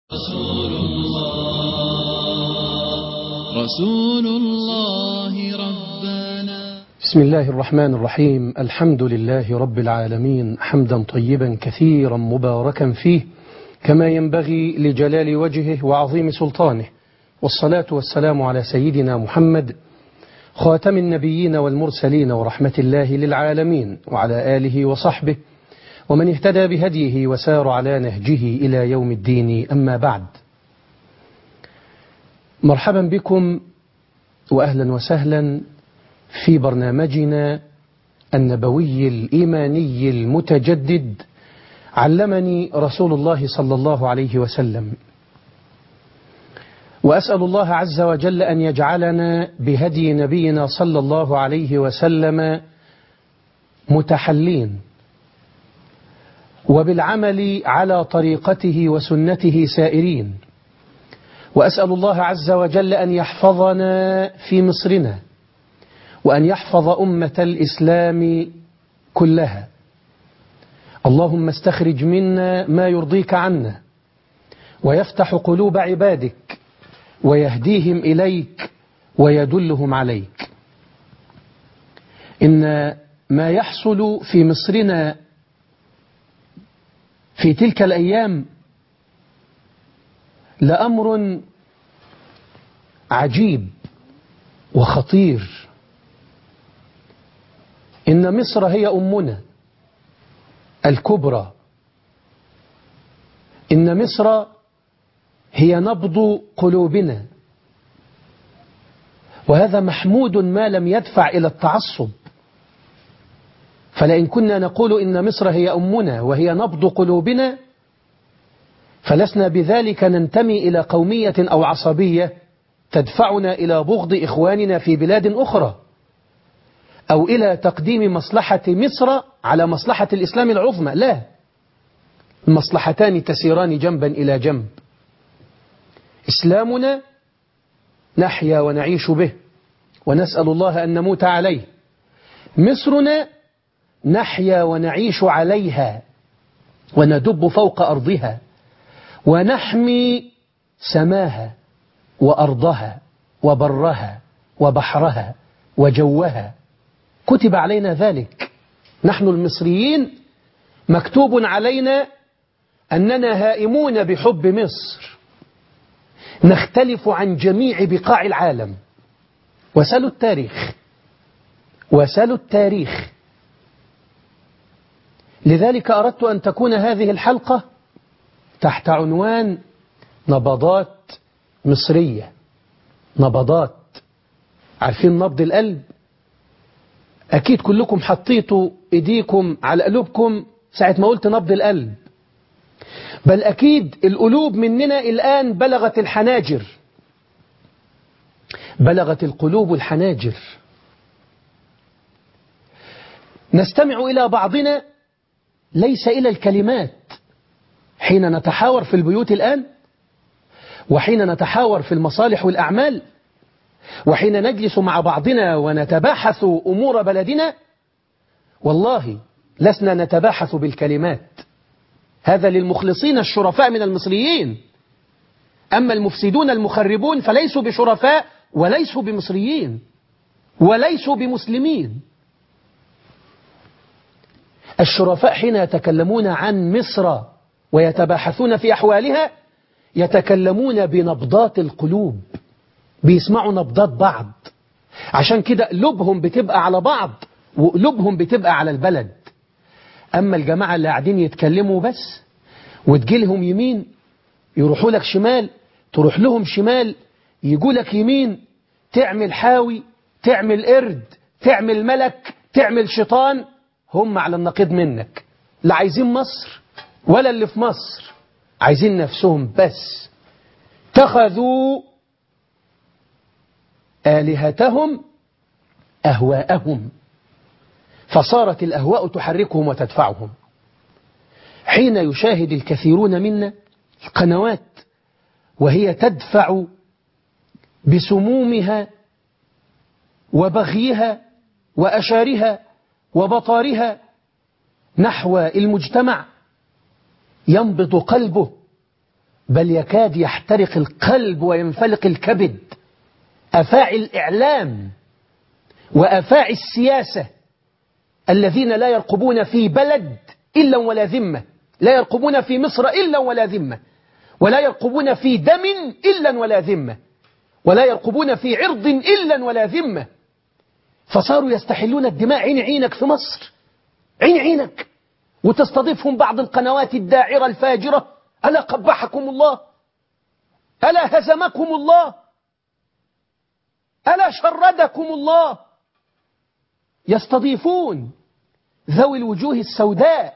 رسول الله رسول الله ربنا بسم الله الرحمن الرحيم الحمد لله رب العالمين حمدا طيبا كثيرا مباركا فيه كما ينبغي لجلال وجهه وعظيم سلطانه والصلاة والسلام على سيدنا محمد خاتم النبيين والمرسلين ورحمة الله للعالمين وعلى آله وصحبه ومن اهتدى بهديه وسار على نهجه إلى يوم الدين أما بعد مرحبا بكم وأهلا وسهلا في برنامجنا النبوي الإيماني المتجدد علمني رسول الله صلى الله عليه وسلم وأسأل الله عز وجل أن يجعلنا بهدي نبينا صلى الله عليه وسلم متحلين وبالعمل على طريقته وسنته سائرين وأسأل الله عز وجل أن يحفظنا في مصرنا وأن يحفظ أمة الإسلام كلها اللهم استخرج منا ما يرضيك عنا ويفتح قلوب عبادك ويهديهم إليك ويدلهم عليك إن ما يحصل في مصرنا في تلك الأيام لأمر عجيب وخطير إن مصر هي أمنا الكبرى إن مصر هي نبض قلوبنا وهذا محمود ما لم يدفع إلى التعصب فلئن كنا نقول إن مصر هي أمنا وهي نبض قلوبنا فلسنا بذلك ننتمي إلى قومية أو عصبية تدفعنا إلى بغض إخواننا في بلاد أخرى أو إلى تقديم مصلحة مصر على مصلحة الإسلام العظمى لا المصلحتان تسيران جنبا إلى جنب إسلامنا نحيا ونعيش به ونسأل الله أن نموت عليه مصرنا نحيا ونعيش عليها وندب فوق أرضها ونحمي سماها وأرضها وبرها وبحرها وجوها كتب علينا ذلك نحن المصريين مكتوب علينا أننا هائمون بحب مصر نختلف عن جميع بقاع العالم وسلوا التاريخ وسلوا التاريخ لذلك أردت أن تكون هذه الحلقة تحت عنوان نبضات مصرية نبضات عارفين نبض القلب أكيد كلكم حطيتوا إيديكم على قلوبكم ساعة ما قلت نبض القلب بل أكيد القلوب مننا الآن بلغت الحناجر بلغت القلوب الحناجر نستمع إلى بعضنا ليس إلى الكلمات حين نتحاور في البيوت الآن وحين نتحاور في المصالح والأعمال وحين نجلس مع بعضنا ونتباحث أمور بلدنا والله لسنا نتباحث بالكلمات هذا للمخلصين الشرفاء من المصريين أما المفسدون المخربون فليسوا بشرفاء وليسوا بمصريين وليسوا بمسلمين الشرفاء حين يتكلمون عن مصر ويتباحثون في أحوالها يتكلمون بنبضات القلوب بيسمعوا نبضات بعض عشان كده قلوبهم بتبقى على بعض وقلوبهم بتبقى على البلد أما الجماعة اللي قاعدين يتكلموا بس وتجيلهم يمين يروحوا لك شمال تروح لهم شمال يجوا لك يمين تعمل حاوي تعمل قرد تعمل ملك تعمل شيطان هم على النقيض منك لا عايزين مصر ولا اللي في مصر عايزين نفسهم بس اتخذوا آلهتهم أهواءهم فصارت الأهواء تحركهم وتدفعهم حين يشاهد الكثيرون منا القنوات وهي تدفع بسمومها وبغيها وأشارها وبطارها نحو المجتمع ينبض قلبه بل يكاد يحترق القلب وينفلق الكبد أفاعي الإعلام وأفاعي السياسة الذين لا يرقبون في بلد إلا ولا ذمة لا يرقبون في مصر إلا ولا ذمة ولا يرقبون في دم إلا ولا ذمة ولا يرقبون في عرض إلا ولا ذمة فصاروا يستحلون الدماء عين عينك في مصر عين عينك وتستضيفهم بعض القنوات الداعرة الفاجرة ألا قبحكم الله ألا هزمكم الله ألا شردكم الله يستضيفون ذوي الوجوه السوداء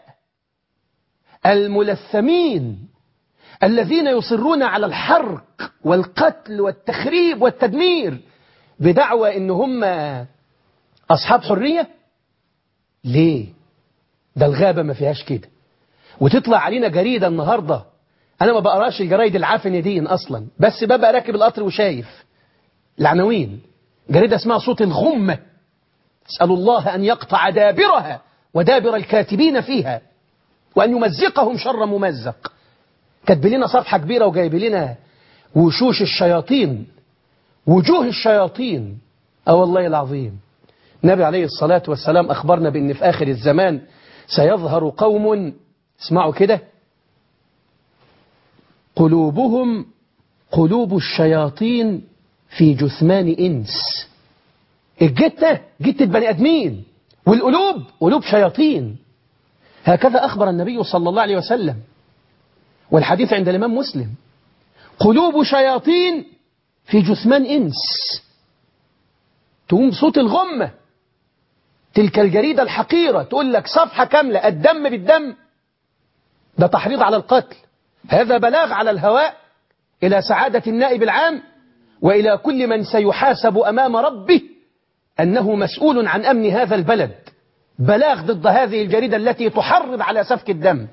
الملثمين الذين يصرون على الحرق والقتل والتخريب والتدمير بدعوى ان هم اصحاب حريه ليه ده الغابه ما فيهاش كده وتطلع علينا جريده النهارده انا ما بقراش الجرايد العافنه دي اصلا بس ببقى راكب القطر وشايف العناوين جريده اسمها صوت الغمه اسال الله ان يقطع دابرها ودابر الكاتبين فيها وان يمزقهم شر ممزق كاتب لنا صفحه كبيره وجايب لنا وشوش الشياطين وجوه الشياطين اه والله العظيم النبي عليه الصلاة والسلام أخبرنا بأن في آخر الزمان سيظهر قوم اسمعوا كده قلوبهم قلوب الشياطين في جثمان إنس الجتة جتة بني أدمين والقلوب قلوب شياطين هكذا أخبر النبي صلى الله عليه وسلم والحديث عند الإمام مسلم قلوب شياطين في جثمان إنس تقوم بصوت الغمة تلك الجريدة الحقيرة تقول لك صفحة كاملة الدم بالدم ده تحريض على القتل هذا بلاغ على الهواء إلى سعادة النائب العام وإلى كل من سيحاسب أمام ربه أنه مسؤول عن أمن هذا البلد بلاغ ضد هذه الجريدة التي تحرض على سفك الدم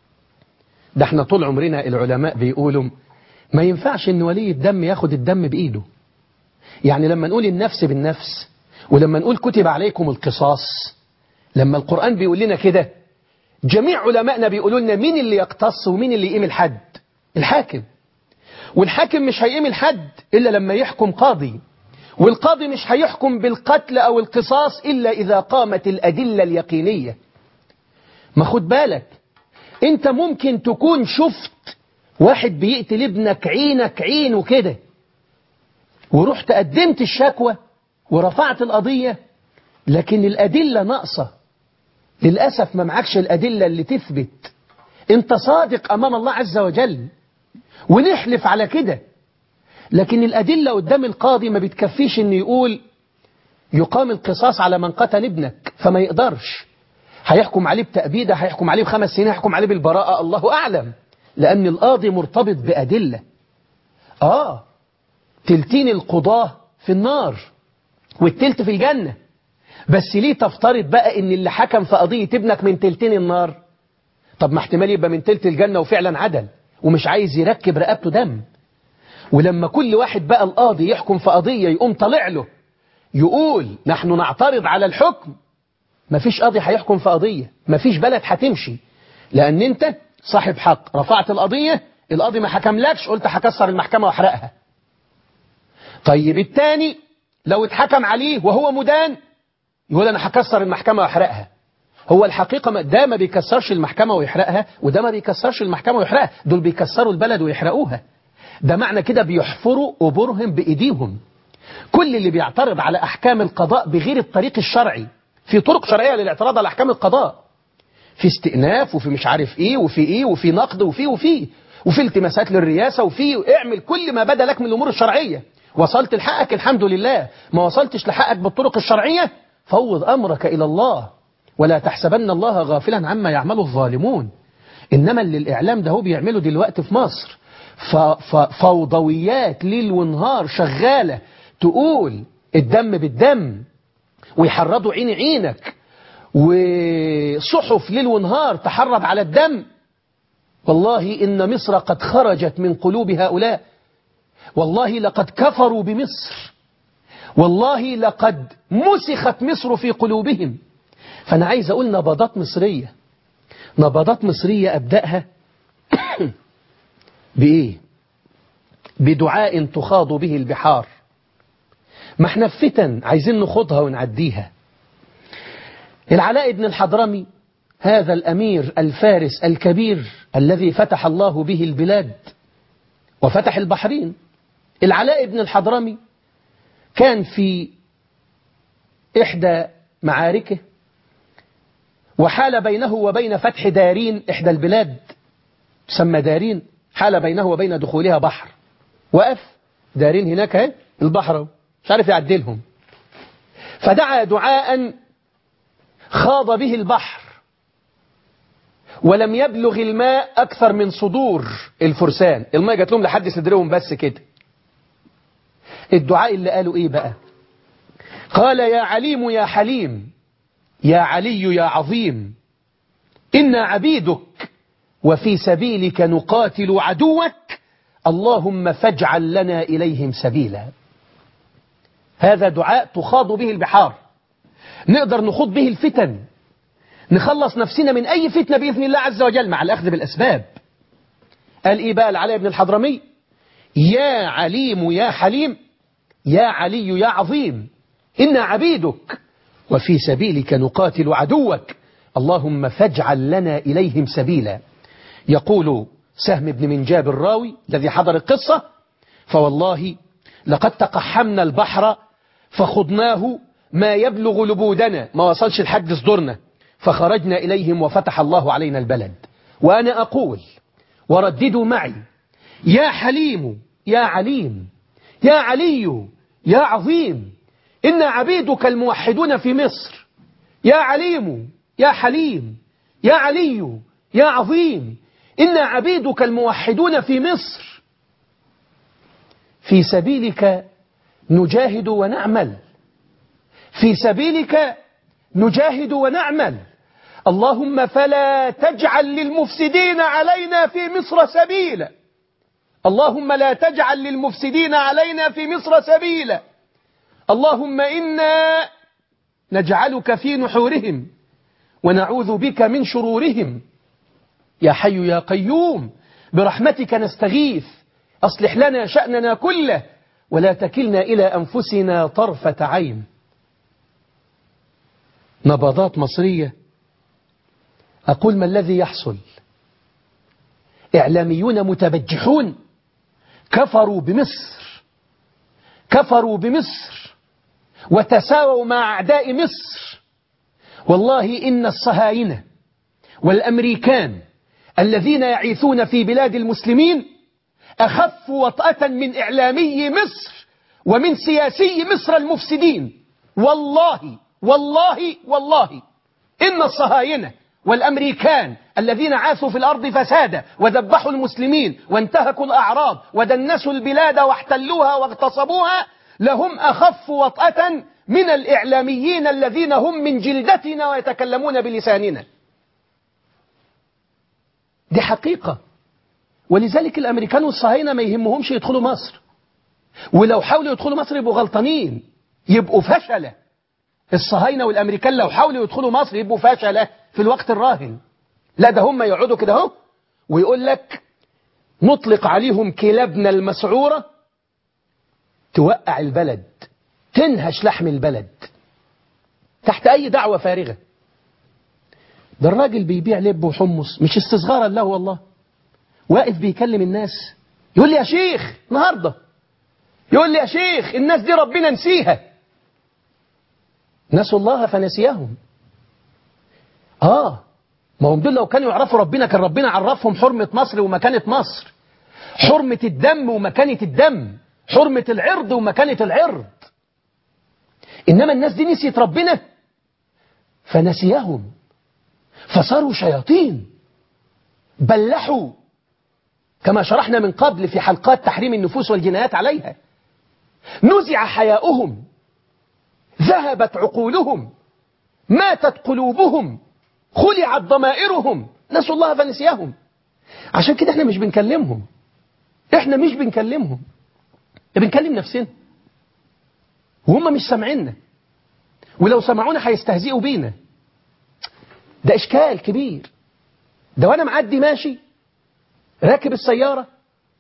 ده احنا طول عمرنا العلماء بيقولوا ما ينفعش ان ولي الدم ياخد الدم بإيده يعني لما نقول النفس بالنفس ولما نقول كتب عليكم القصاص لما القرآن بيقول لنا كده جميع علمائنا بيقولوا لنا مين اللي يقتص ومين اللي يقيم الحد الحاكم والحاكم مش هيقيم الحد إلا لما يحكم قاضي والقاضي مش هيحكم بالقتل أو القصاص إلا إذا قامت الأدلة اليقينية ما خد بالك انت ممكن تكون شفت واحد بيقتل ابنك عينك عينه كده ورحت قدمت الشكوى ورفعت القضية لكن الأدلة ناقصة للأسف ما معكش الأدلة اللي تثبت انت صادق أمام الله عز وجل ونحلف على كده لكن الأدلة قدام القاضي ما بتكفيش انه يقول يقام القصاص على من قتل ابنك فما يقدرش هيحكم عليه بتأبيدة هيحكم عليه بخمس سنين هيحكم عليه بالبراءة الله أعلم لأن القاضي مرتبط بأدلة آه تلتين القضاة في النار والتلت في الجنة بس ليه تفترض بقى ان اللي حكم في قضية ابنك من تلتين النار طب ما احتمال يبقى من تلت الجنة وفعلا عدل ومش عايز يركب رقبته دم ولما كل واحد بقى القاضي يحكم في قضية يقوم طالع له يقول نحن نعترض على الحكم مفيش قاضي هيحكم في قضية مفيش بلد هتمشي لأن أنت صاحب حق رفعت القضية القاضي ما حكملكش قلت هكسر المحكمة واحرقها طيب التاني لو اتحكم عليه وهو مدان يقول أنا هكسر المحكمة واحرقها هو الحقيقة ما ده ما بيكسرش المحكمة ويحرقها وده ما بيكسرش المحكمة ويحرقها دول بيكسروا البلد ويحرقوها ده معنى كده بيحفروا قبورهم بإيديهم كل اللي بيعترض على أحكام القضاء بغير الطريق الشرعي في طرق شرعية للاعتراض على أحكام القضاء في استئناف وفي مش عارف ايه وفي ايه وفي نقد وفي وفي وفي التماسات للرئاسة وفي اعمل كل ما بدا لك من الأمور الشرعية وصلت لحقك الحمد لله ما وصلتش لحقك بالطرق الشرعية فوض أمرك إلى الله ولا تحسبن الله غافلا عما يعمله الظالمون إنما اللي الإعلام ده هو بيعمله دلوقتي في مصر فوضويات ليل ونهار شغالة تقول الدم بالدم ويحرضوا عين عينك وصحف ليل ونهار تحرض على الدم والله إن مصر قد خرجت من قلوب هؤلاء والله لقد كفروا بمصر والله لقد مسخت مصر في قلوبهم فأنا عايز أقول نبضات مصرية نبضات مصرية أبدأها بإيه بدعاء تخاض به البحار ما احنا في فتن عايزين نخوضها ونعديها العلاء بن الحضرمي هذا الأمير الفارس الكبير الذي فتح الله به البلاد وفتح البحرين العلاء بن الحضرمي كان في إحدى معاركه وحال بينه وبين فتح دارين إحدى البلاد تسمى دارين حال بينه وبين دخولها بحر وقف دارين هناك اهي البحر مش عارف يعدلهم فدعا دعاء خاض به البحر ولم يبلغ الماء أكثر من صدور الفرسان الماء جات لهم لحد صدرهم بس كده الدعاء اللي قالوا إيه بقى قال يا عليم يا حليم يا علي يا عظيم إنا عبيدك وفي سبيلك نقاتل عدوك اللهم فاجعل لنا إليهم سبيلا هذا دعاء تخاض به البحار نقدر نخوض به الفتن نخلص نفسنا من أي فتنة بإذن الله عز وجل مع الأخذ بالأسباب قال إيه بقى العلي بن الحضرمي يا عليم يا حليم يا علي يا عظيم إنا عبيدك وفي سبيلك نقاتل عدوك اللهم فاجعل لنا إليهم سبيلا يقول سهم بن منجاب الراوي الذي حضر القصة فوالله لقد تقحمنا البحر فخضناه ما يبلغ لبودنا ما وصلش لحد صدورنا فخرجنا إليهم وفتح الله علينا البلد وأنا أقول ورددوا معي يا حليم يا عليم يا علي يا عظيم إن عبيدك الموحدون في مصر يا عليم يا حليم يا علي يا عظيم إن عبيدك الموحدون في مصر في سبيلك نجاهد ونعمل في سبيلك نجاهد ونعمل اللهم فلا تجعل للمفسدين علينا في مصر سبيلا اللهم لا تجعل للمفسدين علينا في مصر سبيلا اللهم إنا نجعلك في نحورهم ونعوذ بك من شرورهم يا حي يا قيوم برحمتك نستغيث أصلح لنا شأننا كله ولا تكلنا إلى أنفسنا طرفة عين نبضات مصرية أقول ما الذي يحصل إعلاميون متبجحون كفروا بمصر كفروا بمصر وتساووا مع أعداء مصر والله إن الصهاينة والأمريكان الذين يعيثون في بلاد المسلمين أخف وطأة من إعلامي مصر ومن سياسي مصر المفسدين والله والله والله إن الصهاينة والأمريكان الذين عاثوا في الأرض فسادا وذبحوا المسلمين وانتهكوا الأعراض ودنسوا البلاد واحتلوها واغتصبوها لهم أخف وطأة من الإعلاميين الذين هم من جلدتنا ويتكلمون بلساننا دي حقيقة ولذلك الأمريكان والصهاينة ما يهمهمش يدخلوا مصر ولو حاولوا يدخلوا مصر يبقوا غلطانين يبقوا فشلة الصهاينة والأمريكان لو حاولوا يدخلوا مصر يبقوا فشلة في الوقت الراهن لا ده هم يقعدوا كده اهو ويقول لك نطلق عليهم كلابنا المسعورة توقع البلد تنهش لحم البلد تحت أي دعوة فارغة ده الراجل بيبيع لب وحمص مش استصغارا له والله واقف بيكلم الناس يقول لي يا شيخ النهارده يقول لي يا شيخ الناس دي ربنا نسيها نسوا الله فنسيهم آه ما هم دول لو كانوا يعرفوا ربنا كان ربنا عرفهم حرمة مصر ومكانة مصر حرمة الدم ومكانة الدم حرمة العرض ومكانة العرض إنما الناس دي نسيت ربنا فنسيهم فصاروا شياطين بلحوا كما شرحنا من قبل في حلقات تحريم النفوس والجنايات عليها نزع حياؤهم ذهبت عقولهم ماتت قلوبهم خلعت ضمائرهم نسوا الله فنسيهم عشان كده احنا مش بنكلمهم احنا مش بنكلمهم بنكلم نفسنا وهم مش سامعيننا ولو سمعونا هيستهزئوا بينا ده اشكال كبير ده وانا معدي ماشي راكب السيارة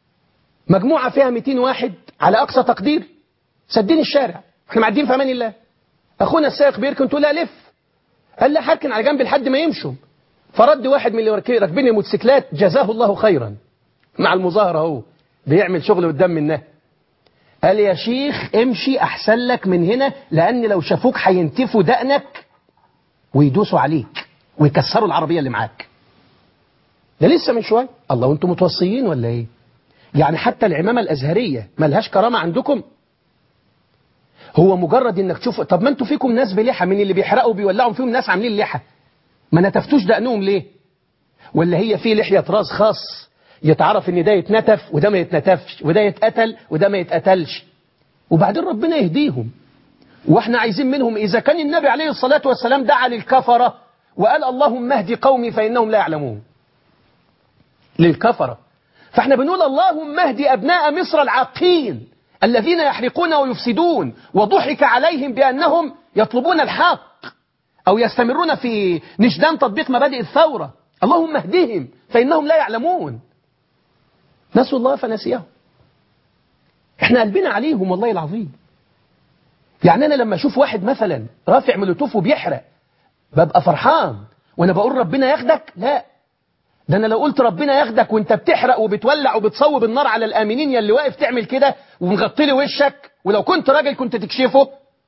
مجموعة فيها 200 واحد على أقصى تقدير سدين الشارع احنا معدين في أمان الله أخونا السائق بيركن تقول لا لف قال لا حركن على جنب لحد ما يمشوا فرد واحد من اللي راكبين الموتوسيكلات جزاه الله خيرا مع المظاهرة اهو بيعمل شغل قدام منها قال يا شيخ امشي أحسن لك من هنا لأن لو شافوك هينتفوا دقنك ويدوسوا عليك ويكسروا العربية اللي معاك ده لسه من شوية الله وانتم متوصيين ولا ايه يعني حتى العمامة الأزهرية ملهاش كرامة عندكم هو مجرد انك تشوف طب ما انتوا فيكم ناس بلحى من اللي بيحرقوا بيولعوا فيهم ناس عاملين لحى ما نتفتوش دقنهم ليه ولا هي في لحية راس خاص يتعرف ان ده يتنتف وده ما يتنتفش وده يتقتل وده ما يتقتلش وبعدين ربنا يهديهم واحنا عايزين منهم اذا كان النبي عليه الصلاة والسلام دعا للكفرة وقال اللهم اهدي قومي فانهم لا يعلمون للكفرة فاحنا بنقول اللهم اهدي ابناء مصر العاقين الذين يحرقون ويفسدون وضحك عليهم بانهم يطلبون الحق او يستمرون في نشدان تطبيق مبادئ الثورة اللهم اهدهم فانهم لا يعلمون نسوا الله فنسيهم احنا قلبنا عليهم والله العظيم يعني انا لما اشوف واحد مثلا رافع ملوتوف وبيحرق ببقى فرحان وانا بقول ربنا ياخدك لا ده انا لو قلت ربنا ياخدك وانت بتحرق وبتولع وبتصوب النار على الامنين يلي واقف تعمل كده ومغطي لي وشك ولو كنت راجل كنت تكشفه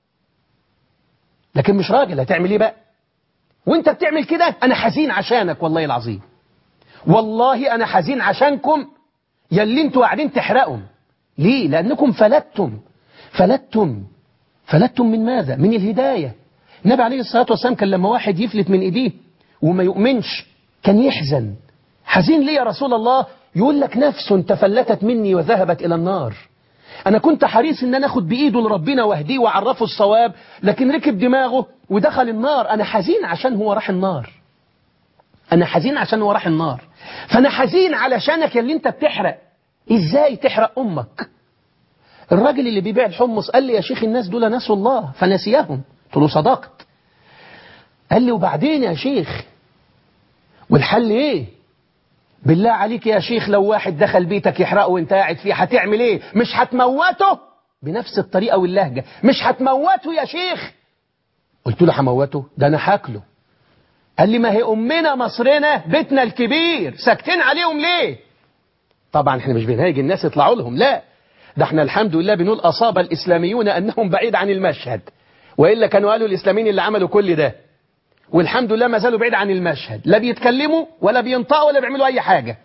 لكن مش راجل هتعمل ايه بقى وانت بتعمل كده انا حزين عشانك والله العظيم والله انا حزين عشانكم يلي انتوا قاعدين تحرقوا ليه لانكم فلتتم فلتتم فلتتم من ماذا من الهداية النبي عليه الصلاة والسلام كان لما واحد يفلت من ايديه وما يؤمنش كان يحزن حزين ليه يا رسول الله يقول لك نفس تفلتت مني وذهبت إلى النار أنا كنت حريص إن أنا أخد بإيده لربنا واهديه وأعرفه الصواب لكن ركب دماغه ودخل النار أنا حزين عشان هو راح النار أنا حزين عشان هو راح النار فأنا حزين علشانك اللي أنت بتحرق إزاي تحرق أمك الراجل اللي بيبيع الحمص قال لي يا شيخ الناس دول نسوا الله فنسيهم قلت له صدقت قال لي وبعدين يا شيخ والحل ايه بالله عليك يا شيخ لو واحد دخل بيتك يحرقه وانت قاعد فيه هتعمل ايه مش هتموته بنفس الطريقة واللهجة مش هتموته يا شيخ قلت له هموته ده انا هاكله قال لي ما هي امنا مصرنا بيتنا الكبير ساكتين عليهم ليه طبعا احنا مش بنهاج الناس يطلعوا لهم لا ده احنا الحمد لله بنقول اصاب الاسلاميون انهم بعيد عن المشهد والا كانوا قالوا الاسلاميين اللي عملوا كل ده والحمد لله ما زالوا بعيد عن المشهد لا بيتكلموا ولا بينطقوا ولا بيعملوا أي حاجة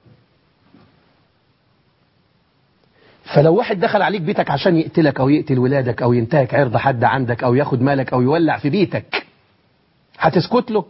فلو واحد دخل عليك بيتك عشان يقتلك أو يقتل ولادك أو ينتهك عرض حد عندك أو ياخد مالك أو يولع في بيتك هتسكت له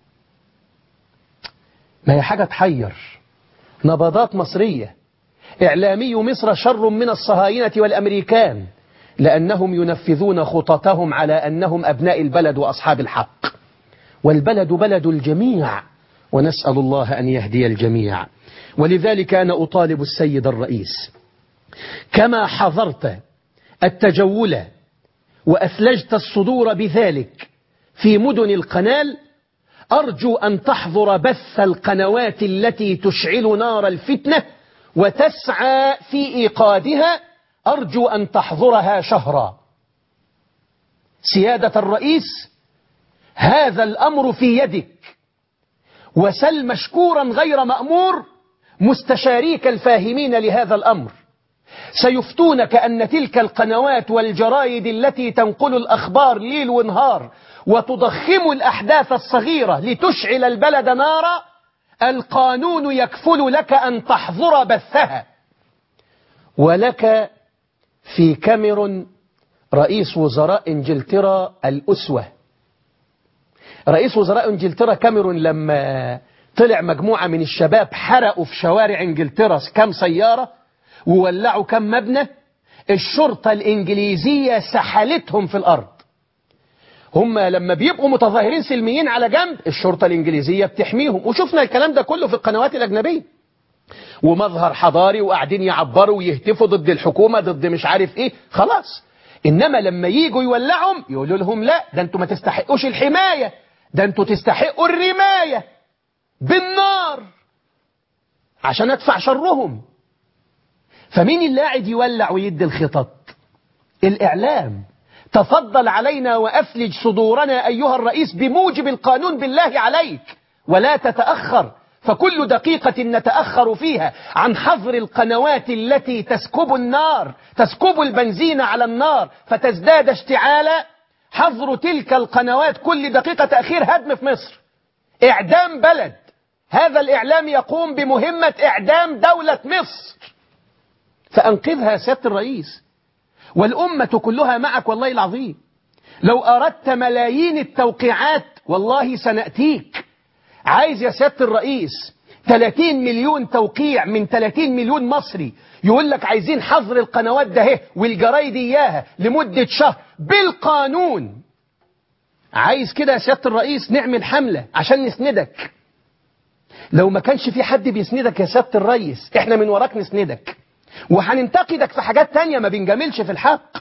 ما هي حاجة تحير نبضات مصرية إعلامي مصر شر من الصهاينة والأمريكان لأنهم ينفذون خططهم على أنهم أبناء البلد وأصحاب الحق والبلد بلد الجميع ونسأل الله أن يهدي الجميع ولذلك أنا أطالب السيد الرئيس كما حضرت التجول وأثلجت الصدور بذلك في مدن القنال أرجو أن تحضر بث القنوات التي تشعل نار الفتنة وتسعى في إيقادها أرجو أن تحضرها شهرا سيادة الرئيس هذا الأمر في يدك وسل مشكورا غير مأمور مستشاريك الفاهمين لهذا الأمر سيفتونك أن تلك القنوات والجرايد التي تنقل الأخبار ليل ونهار وتضخم الأحداث الصغيرة لتشعل البلد نارا القانون يكفل لك أن تحظر بثها ولك في كاميرون رئيس وزراء انجلترا الأسوة رئيس وزراء انجلترا كاميرون لما طلع مجموعة من الشباب حرقوا في شوارع انجلترا كم سيارة وولعوا كم مبنى الشرطة الانجليزية سحلتهم في الارض هم لما بيبقوا متظاهرين سلميين على جنب الشرطة الانجليزية بتحميهم وشفنا الكلام ده كله في القنوات الاجنبية ومظهر حضاري وقاعدين يعبروا ويهتفوا ضد الحكومة ضد مش عارف ايه خلاص انما لما يجوا يولعهم يقولوا لهم لا ده انتوا ما تستحقوش الحماية ده انتوا تستحقوا الرماية بالنار عشان ادفع شرهم فمين اللي قاعد يولع ويدي الخطط الإعلام تفضل علينا وأفلج صدورنا أيها الرئيس بموجب القانون بالله عليك ولا تتأخر فكل دقيقة نتأخر فيها عن حظر القنوات التي تسكب النار تسكب البنزين على النار فتزداد اشتعالا حظر تلك القنوات كل دقيقة تأخير هدم في مصر إعدام بلد هذا الإعلام يقوم بمهمة إعدام دولة مصر فأنقذها سيادة الرئيس والأمة كلها معك والله العظيم لو أردت ملايين التوقيعات والله سنأتيك عايز يا سيادة الرئيس 30 مليون توقيع من 30 مليون مصري يقول لك عايزين حظر القنوات ده اهي والجرايد اياها لمدة شهر بالقانون عايز كده يا سيادة الرئيس نعمل حملة عشان نسندك لو ما كانش في حد بيسندك يا سيادة الرئيس احنا من وراك نسندك وهننتقدك في حاجات تانية ما بنجاملش في الحق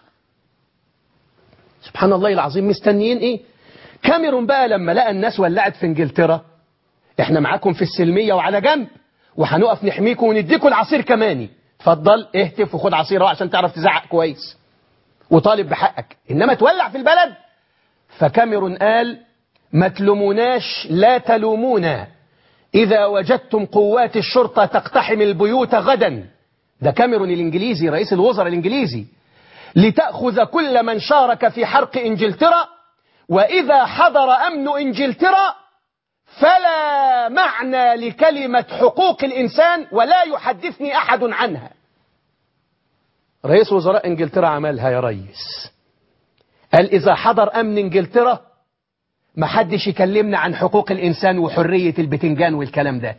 سبحان الله العظيم مستنيين ايه كاميرون بقى لما لقى الناس ولعت في انجلترا احنا معاكم في السلمية وعلى جنب وهنقف نحميكم ونديكم العصير كماني اتفضل اهتف وخد عصير اهو عشان تعرف تزعق كويس وطالب بحقك انما تولع في البلد فكاميرون قال ما تلوموناش لا تلومونا إذا وجدتم قوات الشرطة تقتحم البيوت غدا ده كاميرون الإنجليزي رئيس الوزراء الإنجليزي لتأخذ كل من شارك في حرق إنجلترا وإذا حضر أمن إنجلترا فلا معنى لكلمة حقوق الإنسان ولا يحدثني أحد عنها رئيس وزراء إنجلترا عملها يا ريس قال إذا حضر أمن إنجلترا ما حدش يكلمنا عن حقوق الإنسان وحرية البتنجان والكلام ده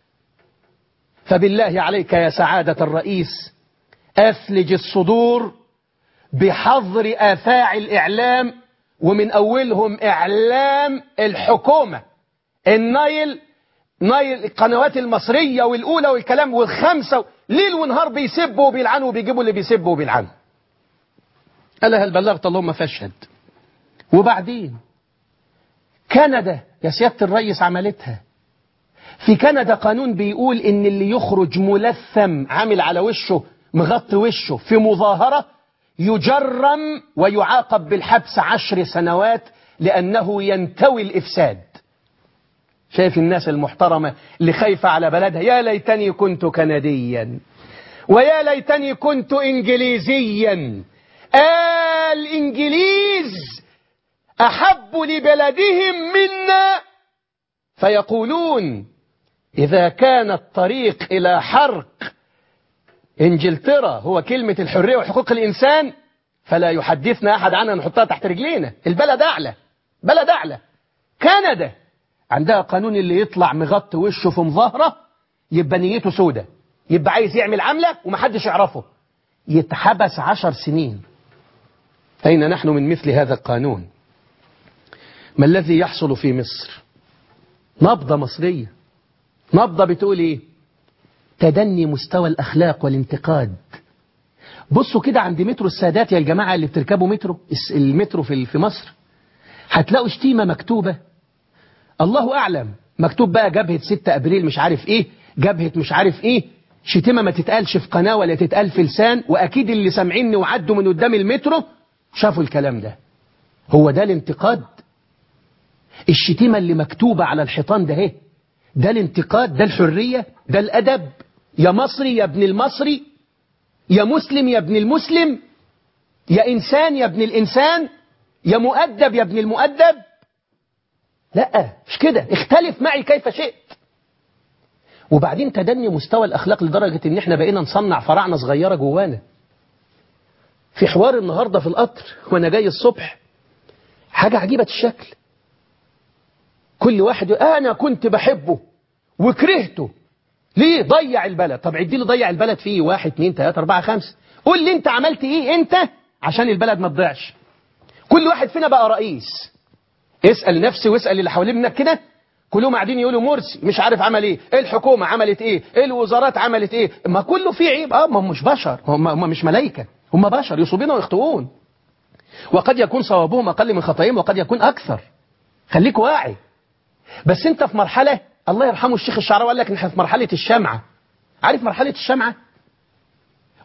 فبالله عليك يا سعادة الرئيس أفلج الصدور بحظر آفاع الإعلام ومن أولهم إعلام الحكومة النايل نايل القنوات المصرية والأولى والكلام والخمسة ليل ونهار بيسبوا وبيلعنوا وبيجيبوا اللي بيسبوا وبيلعنوا قال هل بلغت اللهم فاشهد وبعدين كندا يا سيادة الرئيس عملتها في كندا قانون بيقول ان اللي يخرج ملثم عامل على وشه مغطي وشه في مظاهرة يجرم ويعاقب بالحبس عشر سنوات لأنه ينتوي الإفساد شايف الناس المحترمة اللي خايفة على بلدها يا ليتني كنت كنديا ويا ليتني كنت إنجليزيا آه الإنجليز أحب لبلدهم منا فيقولون إذا كان الطريق إلى حرق إنجلترا هو كلمة الحرية وحقوق الإنسان فلا يحدثنا أحد عنها نحطها تحت رجلينا البلد أعلى بلد أعلى كندا عندها قانون اللي يطلع مغطي وشه في مظاهرة يبقى نيته سودة يبقى عايز يعمل عملة ومحدش يعرفه يتحبس عشر سنين أين نحن من مثل هذا القانون ما الذي يحصل في مصر نبضة مصرية نبضة بتقول ايه تدني مستوى الأخلاق والانتقاد بصوا كده عند مترو السادات يا الجماعة اللي بتركبوا مترو المترو في في مصر هتلاقوا شتيمة مكتوبة الله أعلم مكتوب بقى جبهة 6 أبريل مش عارف إيه جبهة مش عارف إيه شتيمة ما تتقالش في قناة ولا تتقال في لسان وأكيد اللي سامعيني وعدوا من قدام المترو شافوا الكلام ده هو ده الانتقاد الشتيمة اللي مكتوبة على الحيطان ده اهي ده الانتقاد ده الحرية ده الأدب يا مصري يا ابن المصري يا مسلم يا ابن المسلم يا إنسان يا ابن الإنسان يا مؤدب يا ابن المؤدب لا مش كده اختلف معي كيف شئت وبعدين تدني مستوى الأخلاق لدرجة ان احنا بقينا نصنع فراعنة صغيرة جوانا في حوار النهاردة في القطر وانا جاي الصبح حاجة عجيبة الشكل كل واحد يقول أنا كنت بحبه وكرهته ليه ضيع البلد طب عدي لي ضيع البلد فيه واحد اتنين تلاتة أربعة خمسة قول لي أنت عملت إيه أنت عشان البلد ما تضيعش كل واحد فينا بقى رئيس اسأل نفسي واسأل اللي حوالين منك كده كلهم قاعدين يقولوا مرسي مش عارف عمل ايه الحكومة عملت ايه الوزارات عملت ايه ما كله فيه عيب اه ما هم مش بشر هم, هم مش ملائكة هم بشر يصوبون ويخطئون وقد يكون صوابهم أقل من خطأهم وقد يكون أكثر خليك واعي بس انت في مرحلة الله يرحمه الشيخ الشعراوي قال لك احنا في مرحلة الشمعة عارف مرحلة الشمعة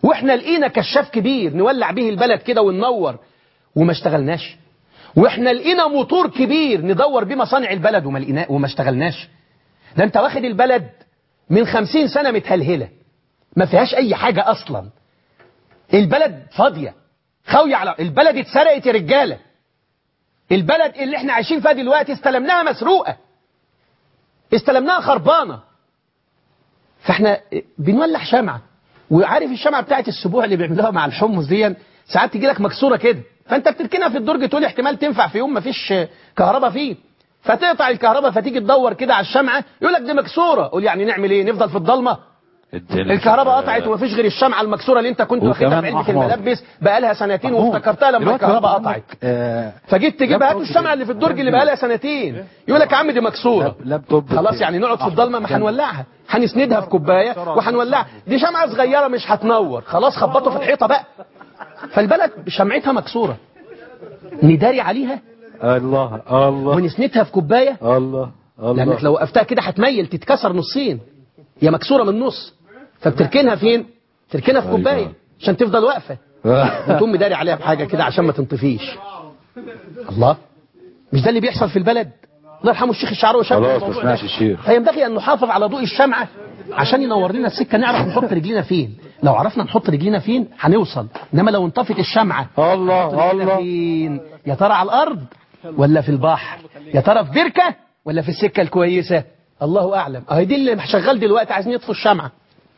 واحنا لقينا كشاف كبير نولع به البلد كده وننور وما اشتغلناش واحنا لقينا موتور كبير ندور بيه مصانع البلد وما لقينا وما اشتغلناش ده انت واخد البلد من خمسين سنة متهلهلة ما فيهاش اي حاجة اصلا البلد فاضية خاوية على البلد اتسرقت يا رجالة البلد اللي احنا عايشين فيها دلوقتي استلمناها مسروقة استلمناها خربانة فاحنا بنولع شمعة وعارف الشمعة بتاعت السبوع اللي بيعملوها مع الحمص دي ساعات تجي لك مكسورة كده فانت بتركنها في الدرج تقول احتمال تنفع في يوم ما فيش كهرباء فيه فتقطع الكهرباء فتيجي تدور كده على الشمعة يقول لك دي مكسورة قول يعني نعمل ايه نفضل في الضلمة الكهرباء قطعت ومفيش غير الشمعة المكسورة اللي انت كنت واخدها في وكمان علبة أحمر. الملبس بقالها سنتين محمود، وافتكرتها لما دلوقتي الكهرباء عندك، قطعت آه، فجيت تجيبها هاتوا لابتوب الشمعة اللي في الدرج اللي بقالها سنتين يقول لك يا عم دي مكسورة لاب- لابتوب خلاص يعني نقعد في الضلمة ما هنولعها هنسندها في كوباية وهنولعها دي شمعة صغيرة مش هتنور خلاص خبطوا في الحيطة بقى فالبلد شمعتها مكسورة نداري عليها الله الله ونسندها في كوباية الله الله لانك لو وقفتها كده هتميل تتكسر نصين هي مكسوره من النص فبتركنها فين تركنها في كوبايه عشان تفضل واقفه وتقوم مداري عليها بحاجه كده عشان ما تنطفيش الله مش ده اللي بيحصل في البلد الله يرحمه الشيخ الشعراوي شاب خلاص الموضوع ما سمعش ده. الشيخ. فينبغي ان نحافظ على ضوء الشمعه عشان ينور لنا السكه نعرف نحط رجلينا فين لو عرفنا نحط رجلينا فين هنوصل انما لو انطفت الشمعه الله رجلينا الله فين يا ترى على الارض ولا في البحر يا ترى في بركه ولا في السكه الكويسه الله اعلم اهي دي اللي شغال دلوقتي عايزين يطفوا الشمعه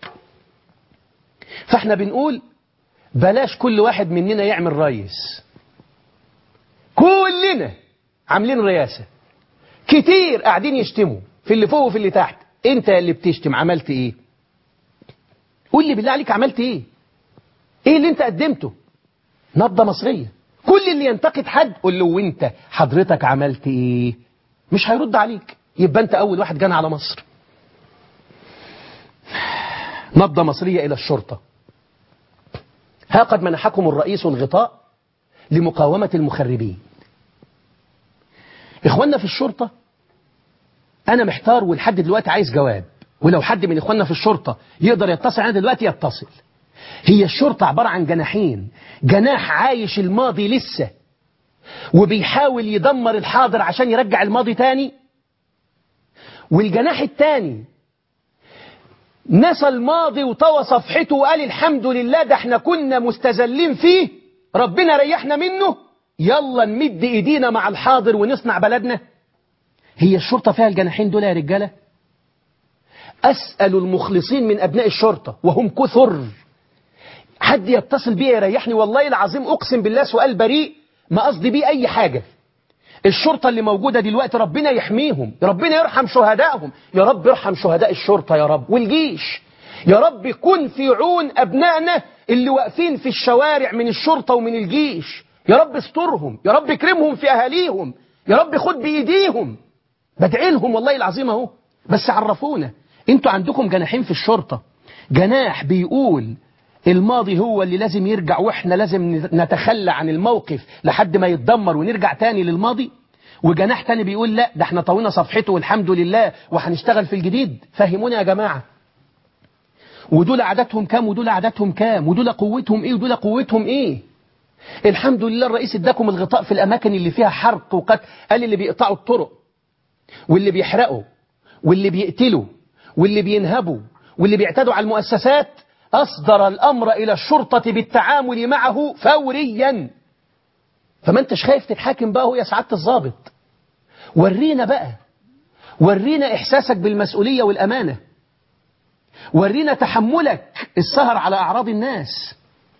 فاحنا بنقول بلاش كل واحد مننا يعمل ريس كلنا عاملين رئاسه كتير قاعدين يشتموا في اللي فوق وفي اللي تحت انت اللي بتشتم عملت ايه قول لي بالله عليك عملت ايه ايه اللي انت قدمته نبضة مصرية كل اللي ينتقد حد قول له وانت حضرتك عملت ايه مش هيرد عليك يبقى انت اول واحد جانا على مصر نبضة مصرية الى الشرطة ها قد منحكم الرئيس الغطاء لمقاومة المخربين اخواننا في الشرطة انا محتار ولحد دلوقتي عايز جواب ولو حد من اخواننا في الشرطة يقدر يتصل انا دلوقتي يتصل هي الشرطة عبارة عن جناحين جناح عايش الماضي لسه وبيحاول يدمر الحاضر عشان يرجع الماضي تاني والجناح التاني نسى الماضي وطوى صفحته وقال الحمد لله ده احنا كنا مستذلين فيه ربنا ريحنا منه يلا نمد ايدينا مع الحاضر ونصنع بلدنا هي الشرطة فيها الجناحين دول يا رجالة أسأل المخلصين من أبناء الشرطة وهم كثر حد يتصل بي يريحني والله العظيم أقسم بالله سؤال بريء ما قصدي بيه أي حاجة الشرطة اللي موجودة دلوقتي ربنا يحميهم ربنا يرحم شهدائهم يا رب ارحم شهداء الشرطة يا رب والجيش يا رب كن في عون أبنائنا اللي واقفين في الشوارع من الشرطة ومن الجيش يا رب استرهم يا رب اكرمهم في أهاليهم يا رب خد بإيديهم بدعي لهم والله العظيم اهو بس عرفونا انتوا عندكم جناحين في الشرطة جناح بيقول الماضي هو اللي لازم يرجع واحنا لازم نتخلى عن الموقف لحد ما يتدمر ونرجع تاني للماضي وجناح تاني بيقول لا ده احنا طوينا صفحته والحمد لله وهنشتغل في الجديد فهمونا يا جماعة ودول عددهم كام ودول عددهم كام ودول قوتهم ايه ودول قوتهم ايه الحمد لله الرئيس اداكم الغطاء في الاماكن اللي فيها حرق وقتل قال اللي بيقطعوا الطرق واللي بيحرقوا واللي بيقتلوا واللي بينهبوا واللي بيعتدوا على المؤسسات أصدر الأمر إلى الشرطة بالتعامل معه فوريا فما انتش خايف تتحاكم بقى هو يا سعادة الضابط ورينا بقى ورينا إحساسك بالمسؤولية والأمانة ورينا تحملك السهر على أعراض الناس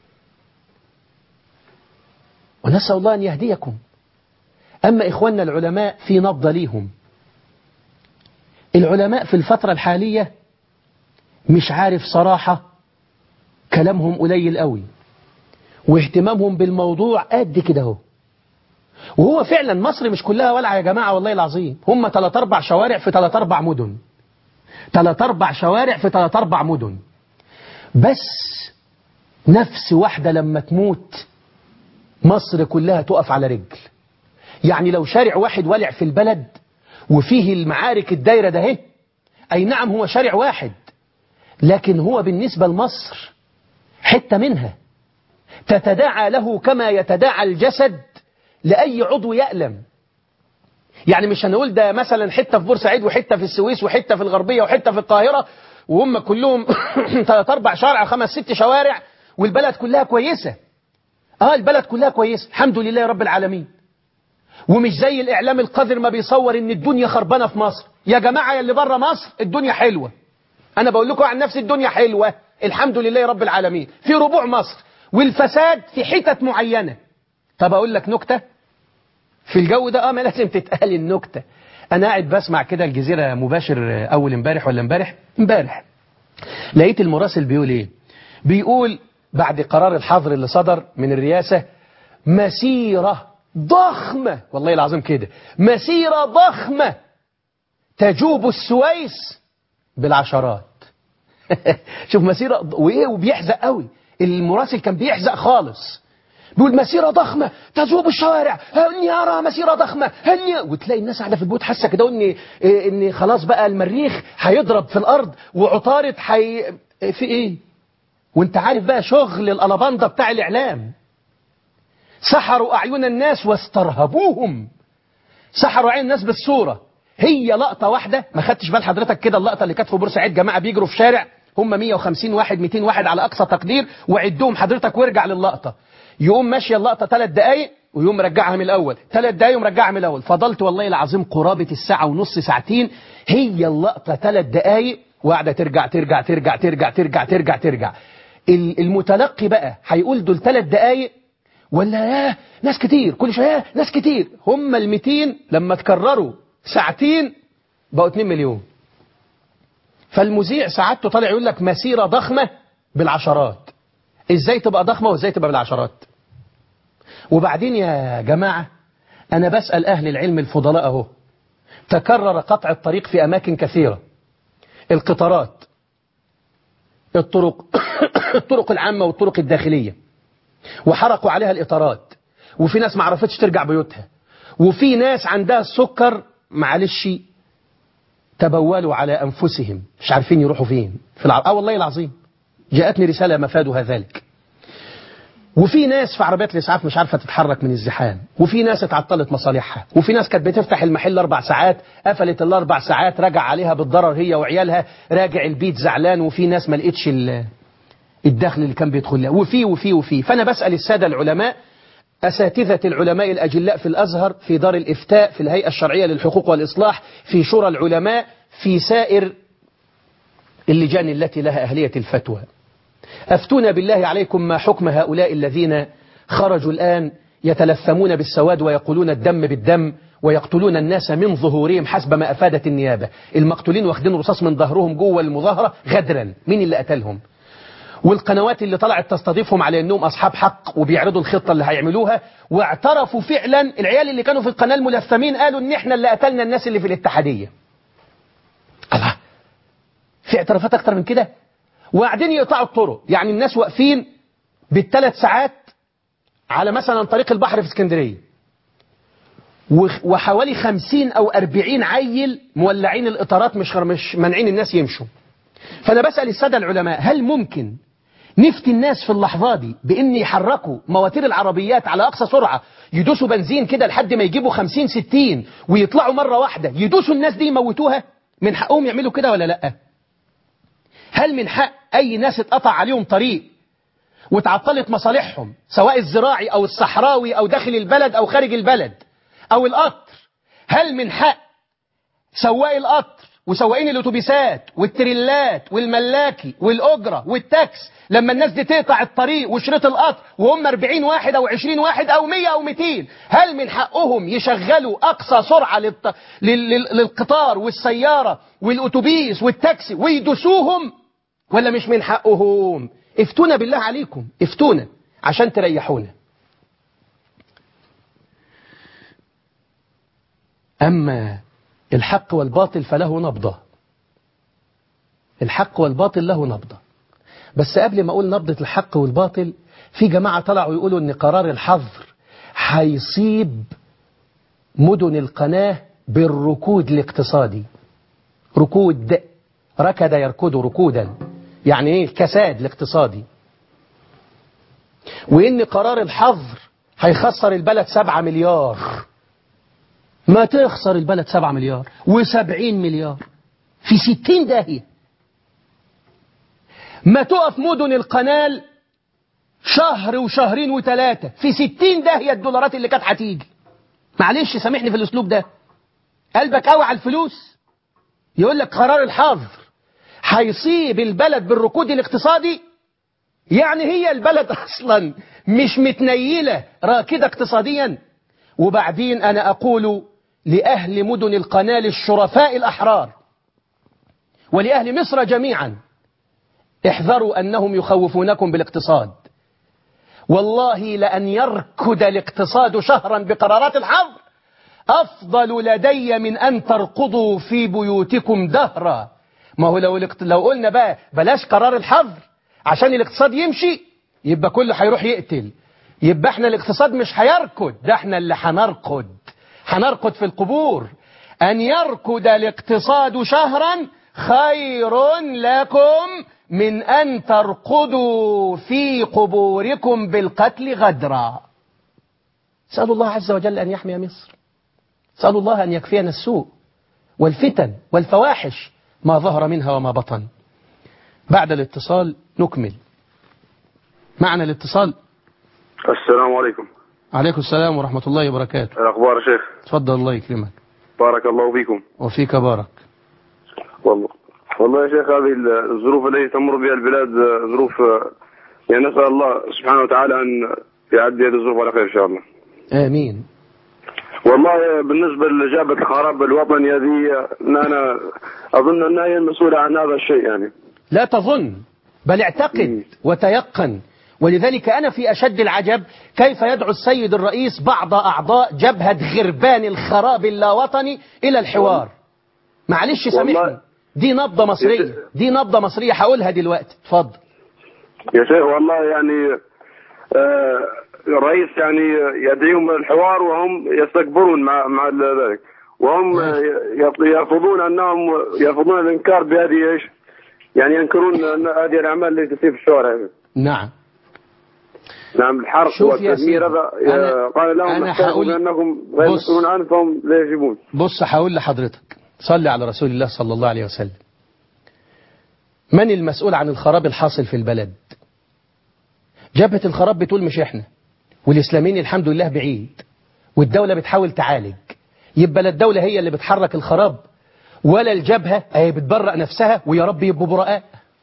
ونسأل الله أن يهديكم أما إخواننا العلماء في نبضة ليهم العلماء في الفترة الحالية مش عارف صراحة كلامهم قليل قوي واهتمامهم بالموضوع قد كده اهو وهو فعلا مصر مش كلها ولع يا جماعة والله العظيم هم ثلاث أربع شوارع في ثلاث أربع مدن ثلاث أربع شوارع في ثلاث أربع مدن بس نفس واحدة لما تموت مصر كلها تقف على رجل يعني لو شارع واحد ولع في البلد وفيه المعارك الدايرة ده اهي أي نعم هو شارع واحد لكن هو بالنسبة لمصر حتة منها تتداعى له كما يتداعى الجسد لأي عضو يألم يعني مش هنقول ده مثلا حتة في بورسعيد وحتة في السويس وحتة في الغربية وحتة في القاهرة وهم كلهم ثلاث أربع شارع خمس ست شوارع والبلد كلها كويسة اه البلد كلها كويسة الحمد لله رب العالمين ومش زي الإعلام القذر ما بيصور إن الدنيا خربانة في مصر يا جماعة يا اللي بره مصر الدنيا حلوة أنا بقول لكم عن نفسي الدنيا حلوة الحمد لله رب العالمين في ربوع مصر والفساد في حتت معينة طب أقول لك نكتة في الجو ده اه ما لازم تتقال النكتة أنا قاعد بسمع كده الجزيرة مباشر أول امبارح ولا امبارح امبارح لقيت المراسل بيقول إيه بيقول بعد قرار الحظر اللي صدر من الرئاسة مسيرة ضخمة والله العظيم كده مسيرة ضخمة تجوب السويس بالعشرات شوف مسيرة وإيه وبيحزق قوي المراسل كان بيحزق خالص بيقول مسيرة ضخمة تجوب الشوارع اني ارى مسيرة ضخمة اني وتلاقي الناس قاعدة في البيوت حاسة كده ان ان خلاص بقى المريخ هيضرب في الارض وعطارد حي في ايه وانت عارف بقى شغل الالاباندا بتاع الاعلام سحروا اعين الناس واسترهبوهم سحروا عين الناس بالصورة هي لقطة واحدة ما خدتش بال حضرتك كده اللقطة اللي كانت في بورسعيد جماعة بيجروا في شارع هم 150 واحد 200 واحد على أقصى تقدير وعدهم حضرتك وارجع للقطة يقوم ماشية اللقطة ثلاث دقايق ويقوم مرجعها من الأول ثلاث دقايق ومرجعها من الأول فضلت والله العظيم قرابة الساعة ونص ساعتين هي اللقطة ثلاث دقايق وقاعدة ترجع ترجع ترجع ترجع ترجع ترجع ترجع المتلقي بقى هيقول دول ثلاث دقايق ولا ياه ناس كتير كل شوية ناس كتير هم ال 200 لما تكرروا ساعتين بقوا 2 مليون فالمذيع سعادته طالع يقول لك مسيرة ضخمة بالعشرات ازاي تبقى ضخمة وازاي تبقى بالعشرات وبعدين يا جماعة انا بسأل اهل العلم الفضلاء اهو تكرر قطع الطريق في اماكن كثيرة القطارات الطرق الطرق العامة والطرق الداخلية وحرقوا عليها الإطارات وفي ناس ما عرفتش ترجع بيوتها وفي ناس عندها السكر معلش تبولوا على أنفسهم مش عارفين يروحوا فين في الع... آه والله العظيم جاءتني رسالة مفادها ذلك وفي ناس في عربيات الإسعاف مش عارفة تتحرك من الزحام وفي ناس اتعطلت مصالحها وفي ناس كانت بتفتح المحل أربع ساعات قفلت الأربع ساعات رجع عليها بالضرر هي وعيالها راجع البيت زعلان وفي ناس ما لقيتش الدخل اللي كان بيدخل لها وفي وفي وفي فأنا بسأل السادة العلماء أساتذة العلماء الأجلاء في الأزهر في دار الإفتاء في الهيئة الشرعية للحقوق والإصلاح في شورى العلماء في سائر اللجان التي لها أهلية الفتوى أفتونا بالله عليكم ما حكم هؤلاء الذين خرجوا الآن يتلثمون بالسواد ويقولون الدم بالدم ويقتلون الناس من ظهورهم حسب ما أفادت النيابة المقتولين واخدين رصاص من ظهرهم جوه المظاهرة غدرا مين اللي قتلهم والقنوات اللي طلعت تستضيفهم على انهم اصحاب حق وبيعرضوا الخطه اللي هيعملوها واعترفوا فعلا العيال اللي كانوا في القناه الملثمين قالوا ان احنا اللي قتلنا الناس اللي في الاتحاديه. الله في اعترافات اكتر من كده وقاعدين يقطعوا الطرق يعني الناس واقفين بالثلاث ساعات على مثلا طريق البحر في اسكندريه وحوالي خمسين او أربعين عيل مولعين الاطارات مش مش مانعين الناس يمشوا فانا بسال الساده العلماء هل ممكن نفتي الناس في اللحظة دي بإن يحركوا مواتير العربيات على أقصى سرعة يدوسوا بنزين كده لحد ما يجيبوا 50 60 ويطلعوا مرة واحدة يدوسوا الناس دي يموتوها من حقهم يعملوا كده ولا لأ هل من حق أي ناس اتقطع عليهم طريق وتعطلت مصالحهم سواء الزراعي أو الصحراوي أو داخل البلد أو خارج البلد أو القطر هل من حق سواق القطر وسواقين الاتوبيسات والتريلات والملاكي والاجره والتاكس لما الناس دي تقطع الطريق وشريط القطر وهم 40 واحد او 20 واحد او 100 او 200 هل من حقهم يشغلوا اقصى سرعه للط... لل... لل... للقطار والسياره والاتوبيس والتاكسي ويدوسوهم ولا مش من حقهم افتونا بالله عليكم افتونا عشان تريحونا اما الحق والباطل فله نبضة الحق والباطل له نبضة بس قبل ما أقول نبضة الحق والباطل في جماعة طلعوا يقولوا أن قرار الحظر هيصيب مدن القناة بالركود الاقتصادي ركود ركد يركض ركودا يعني ايه الكساد الاقتصادي وإن قرار الحظر هيخسر البلد سبعة مليار ما تخسر البلد سبعة مليار وسبعين مليار في ستين داهية ما تقف مدن القنال شهر وشهرين وثلاثة في ستين داهية الدولارات اللي كانت هتيجي معلش سامحني في الأسلوب ده قلبك قوي على الفلوس يقول لك قرار الحظر هيصيب البلد بالركود الاقتصادي يعني هي البلد أصلا مش متنيلة راكدة اقتصاديا وبعدين أنا أقول لأهل مدن القنال الشرفاء الأحرار ولأهل مصر جميعا احذروا أنهم يخوفونكم بالاقتصاد والله لأن يركد الاقتصاد شهرا بقرارات الحظر أفضل لدي من أن ترقضوا في بيوتكم دهرا ما هو لو, الاقت... لو قلنا بقى بلاش قرار الحظر عشان الاقتصاد يمشي يبقى كله هيروح يقتل يبقى احنا الاقتصاد مش هيركض ده احنا اللي هنرقد هنرقد في القبور أن يركد الاقتصاد شهرا خير لكم من أن ترقدوا في قبوركم بالقتل غدرا سألوا الله عز وجل أن يحمي مصر سألوا الله أن يكفينا السوء والفتن والفواحش ما ظهر منها وما بطن بعد الاتصال نكمل معنا الاتصال السلام عليكم عليكم السلام ورحمة الله وبركاته الأخبار يا شيخ تفضل الله يكرمك بارك الله فيكم وفيك بارك والله والله يا شيخ هذه الظروف التي تمر بها البلاد ظروف يعني نسأل الله سبحانه وتعالى أن يعدي هذه الظروف على خير إن شاء الله آمين والله بالنسبة لجابة الخراب الوطني هذه أنا أظن أنها هي المسؤولة عن هذا الشيء يعني لا تظن بل اعتقد وتيقن ولذلك أنا في أشد العجب كيف يدعو السيد الرئيس بعض أعضاء جبهة غربان الخراب اللاوطني إلى الحوار معلش سامحني دي نبضة مصرية دي نبضة مصرية هقولها دلوقتي اتفضل يا شيخ والله يعني آه الرئيس يعني يدعيهم الحوار وهم يستكبرون مع مع ذلك وهم يرفضون انهم يرفضون الانكار بهذه ايش؟ يعني ينكرون ان هذه الاعمال التي تصير في الشوارع نعم نعم الحرق شوف يا والتدمير سيدي، هذا أنا- قال لهم أنا احترموا هقول- بانكم غير بص. مسؤولون عنه فهم لا يجيبون بص هقول لحضرتك صلي على رسول الله صلى الله عليه وسلم من المسؤول عن الخراب الحاصل في البلد جبهة الخراب بتقول مش احنا والإسلاميين الحمد لله بعيد والدولة بتحاول تعالج يبقى لا الدولة هي اللي بتحرك الخراب ولا الجبهة هي بتبرأ نفسها ويا رب يبقوا براء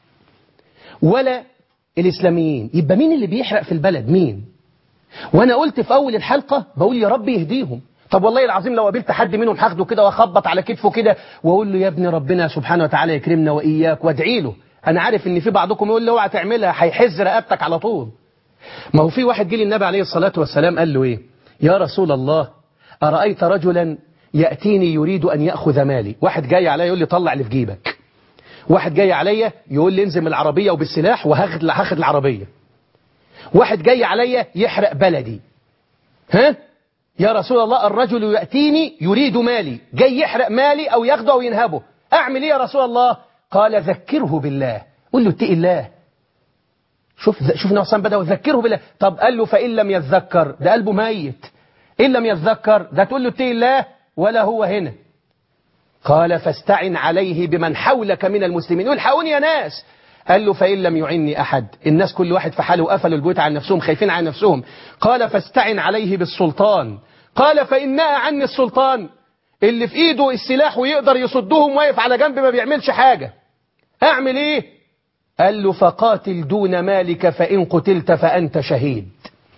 ولا الإسلاميين يبقى مين اللي بيحرق في البلد مين وانا قلت في اول الحلقة بقول يا رب يهديهم طب والله العظيم لو قابلت حد منهم هاخده كده واخبط على كتفه كده واقول له يا ابني ربنا سبحانه وتعالى يكرمنا واياك وادعي له انا عارف ان في بعضكم يقول له اوعى تعملها هيحز رقبتك على طول ما هو في واحد جه للنبي عليه الصلاة والسلام قال له ايه يا رسول الله أرأيت رجلا يأتيني يريد أن يأخذ مالي واحد جاي عليا يقول لي طلع اللي في جيبك واحد جاي عليا يقول لي انزل من العربية وبالسلاح وهاخد هاخد العربية واحد جاي عليا يحرق بلدي ها يا رسول الله الرجل يأتيني يريد مالي جاي يحرق مالي أو ياخده أو ينهبه أعمل إيه يا رسول الله قال ذكره بالله قل له اتقي الله شوف شوف النبي صلى بدأ وذكره بالله طب قال له فإن لم يتذكر ده قلبه ميت إن لم يتذكر ده تقول له اتقي الله ولا هو هنا قال فاستعن عليه بمن حولك من المسلمين الحقوني يا ناس قال له فإن لم يعني أحد الناس كل واحد في حاله قفلوا البيوت عن نفسهم خايفين عن نفسهم قال فاستعن عليه بالسلطان قال فإن نأى عني السلطان اللي في إيده السلاح ويقدر يصدهم واقف على جنب ما بيعملش حاجة أعمل إيه قال له فقاتل دون مالك فإن قتلت فأنت شهيد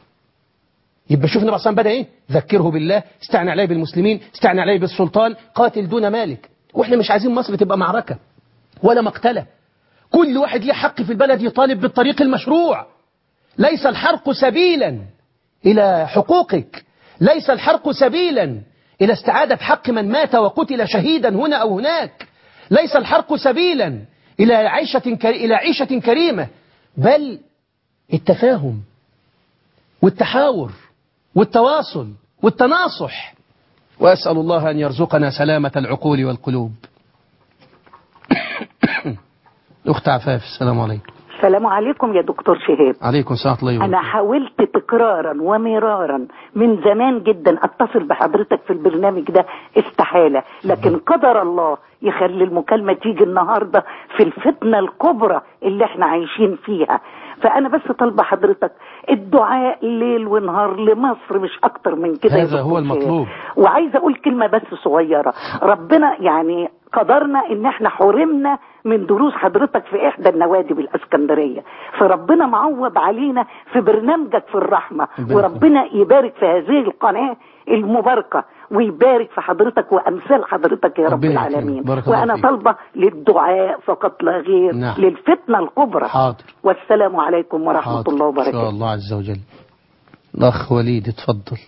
يبقى شوف النبي عليه بدأ إيه ذكره بالله استعن عليه بالمسلمين استعن عليه بالسلطان قاتل دون مالك وإحنا مش عايزين مصر تبقى معركة ولا مقتلة كل واحد ليه حق في البلد يطالب بالطريق المشروع ليس الحرق سبيلا إلى حقوقك ليس الحرق سبيلا إلى استعادة حق من مات وقتل شهيدا هنا أو هناك ليس الحرق سبيلا إلى عيشة, كر... إلى عيشة كريمة بل التفاهم والتحاور والتواصل والتناصح وأسأل الله أن يرزقنا سلامة العقول والقلوب أخت عفاف السلام عليكم السلام عليكم يا دكتور شهاب عليكم السلام ورحمة الله أنا وبركاته حاولت تكرارا ومرارا من زمان جدا أتصل بحضرتك في البرنامج ده استحالة لكن قدر الله يخلي المكالمة تيجي النهاردة في الفتنة الكبرى اللي احنا عايشين فيها فأنا بس طالبة حضرتك الدعاء ليل ونهار لمصر مش أكتر من كده يا هذا هو دكتور شهاب. المطلوب. وعايزة أقول كلمة بس صغيرة ربنا يعني قدرنا ان احنا حرمنا من دروس حضرتك في احدى النوادي بالاسكندريه فربنا معوض علينا في برنامجك في الرحمه ربنا وربنا يبارك في هذه القناه المباركه ويبارك في حضرتك وامثال حضرتك يا رب ربنا يكرمك. العالمين بارك الله وانا فيك. طالبه للدعاء فقط لا غير نعم. للفتنه الكبرى حاضر والسلام عليكم ورحمه حاضر الله إن شاء وبركاته الله عز وجل الأخ وليد اتفضل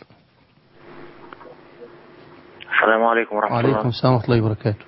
السلام عليكم ورحمة وعليكم الله السلام ورحمة الله وبركاته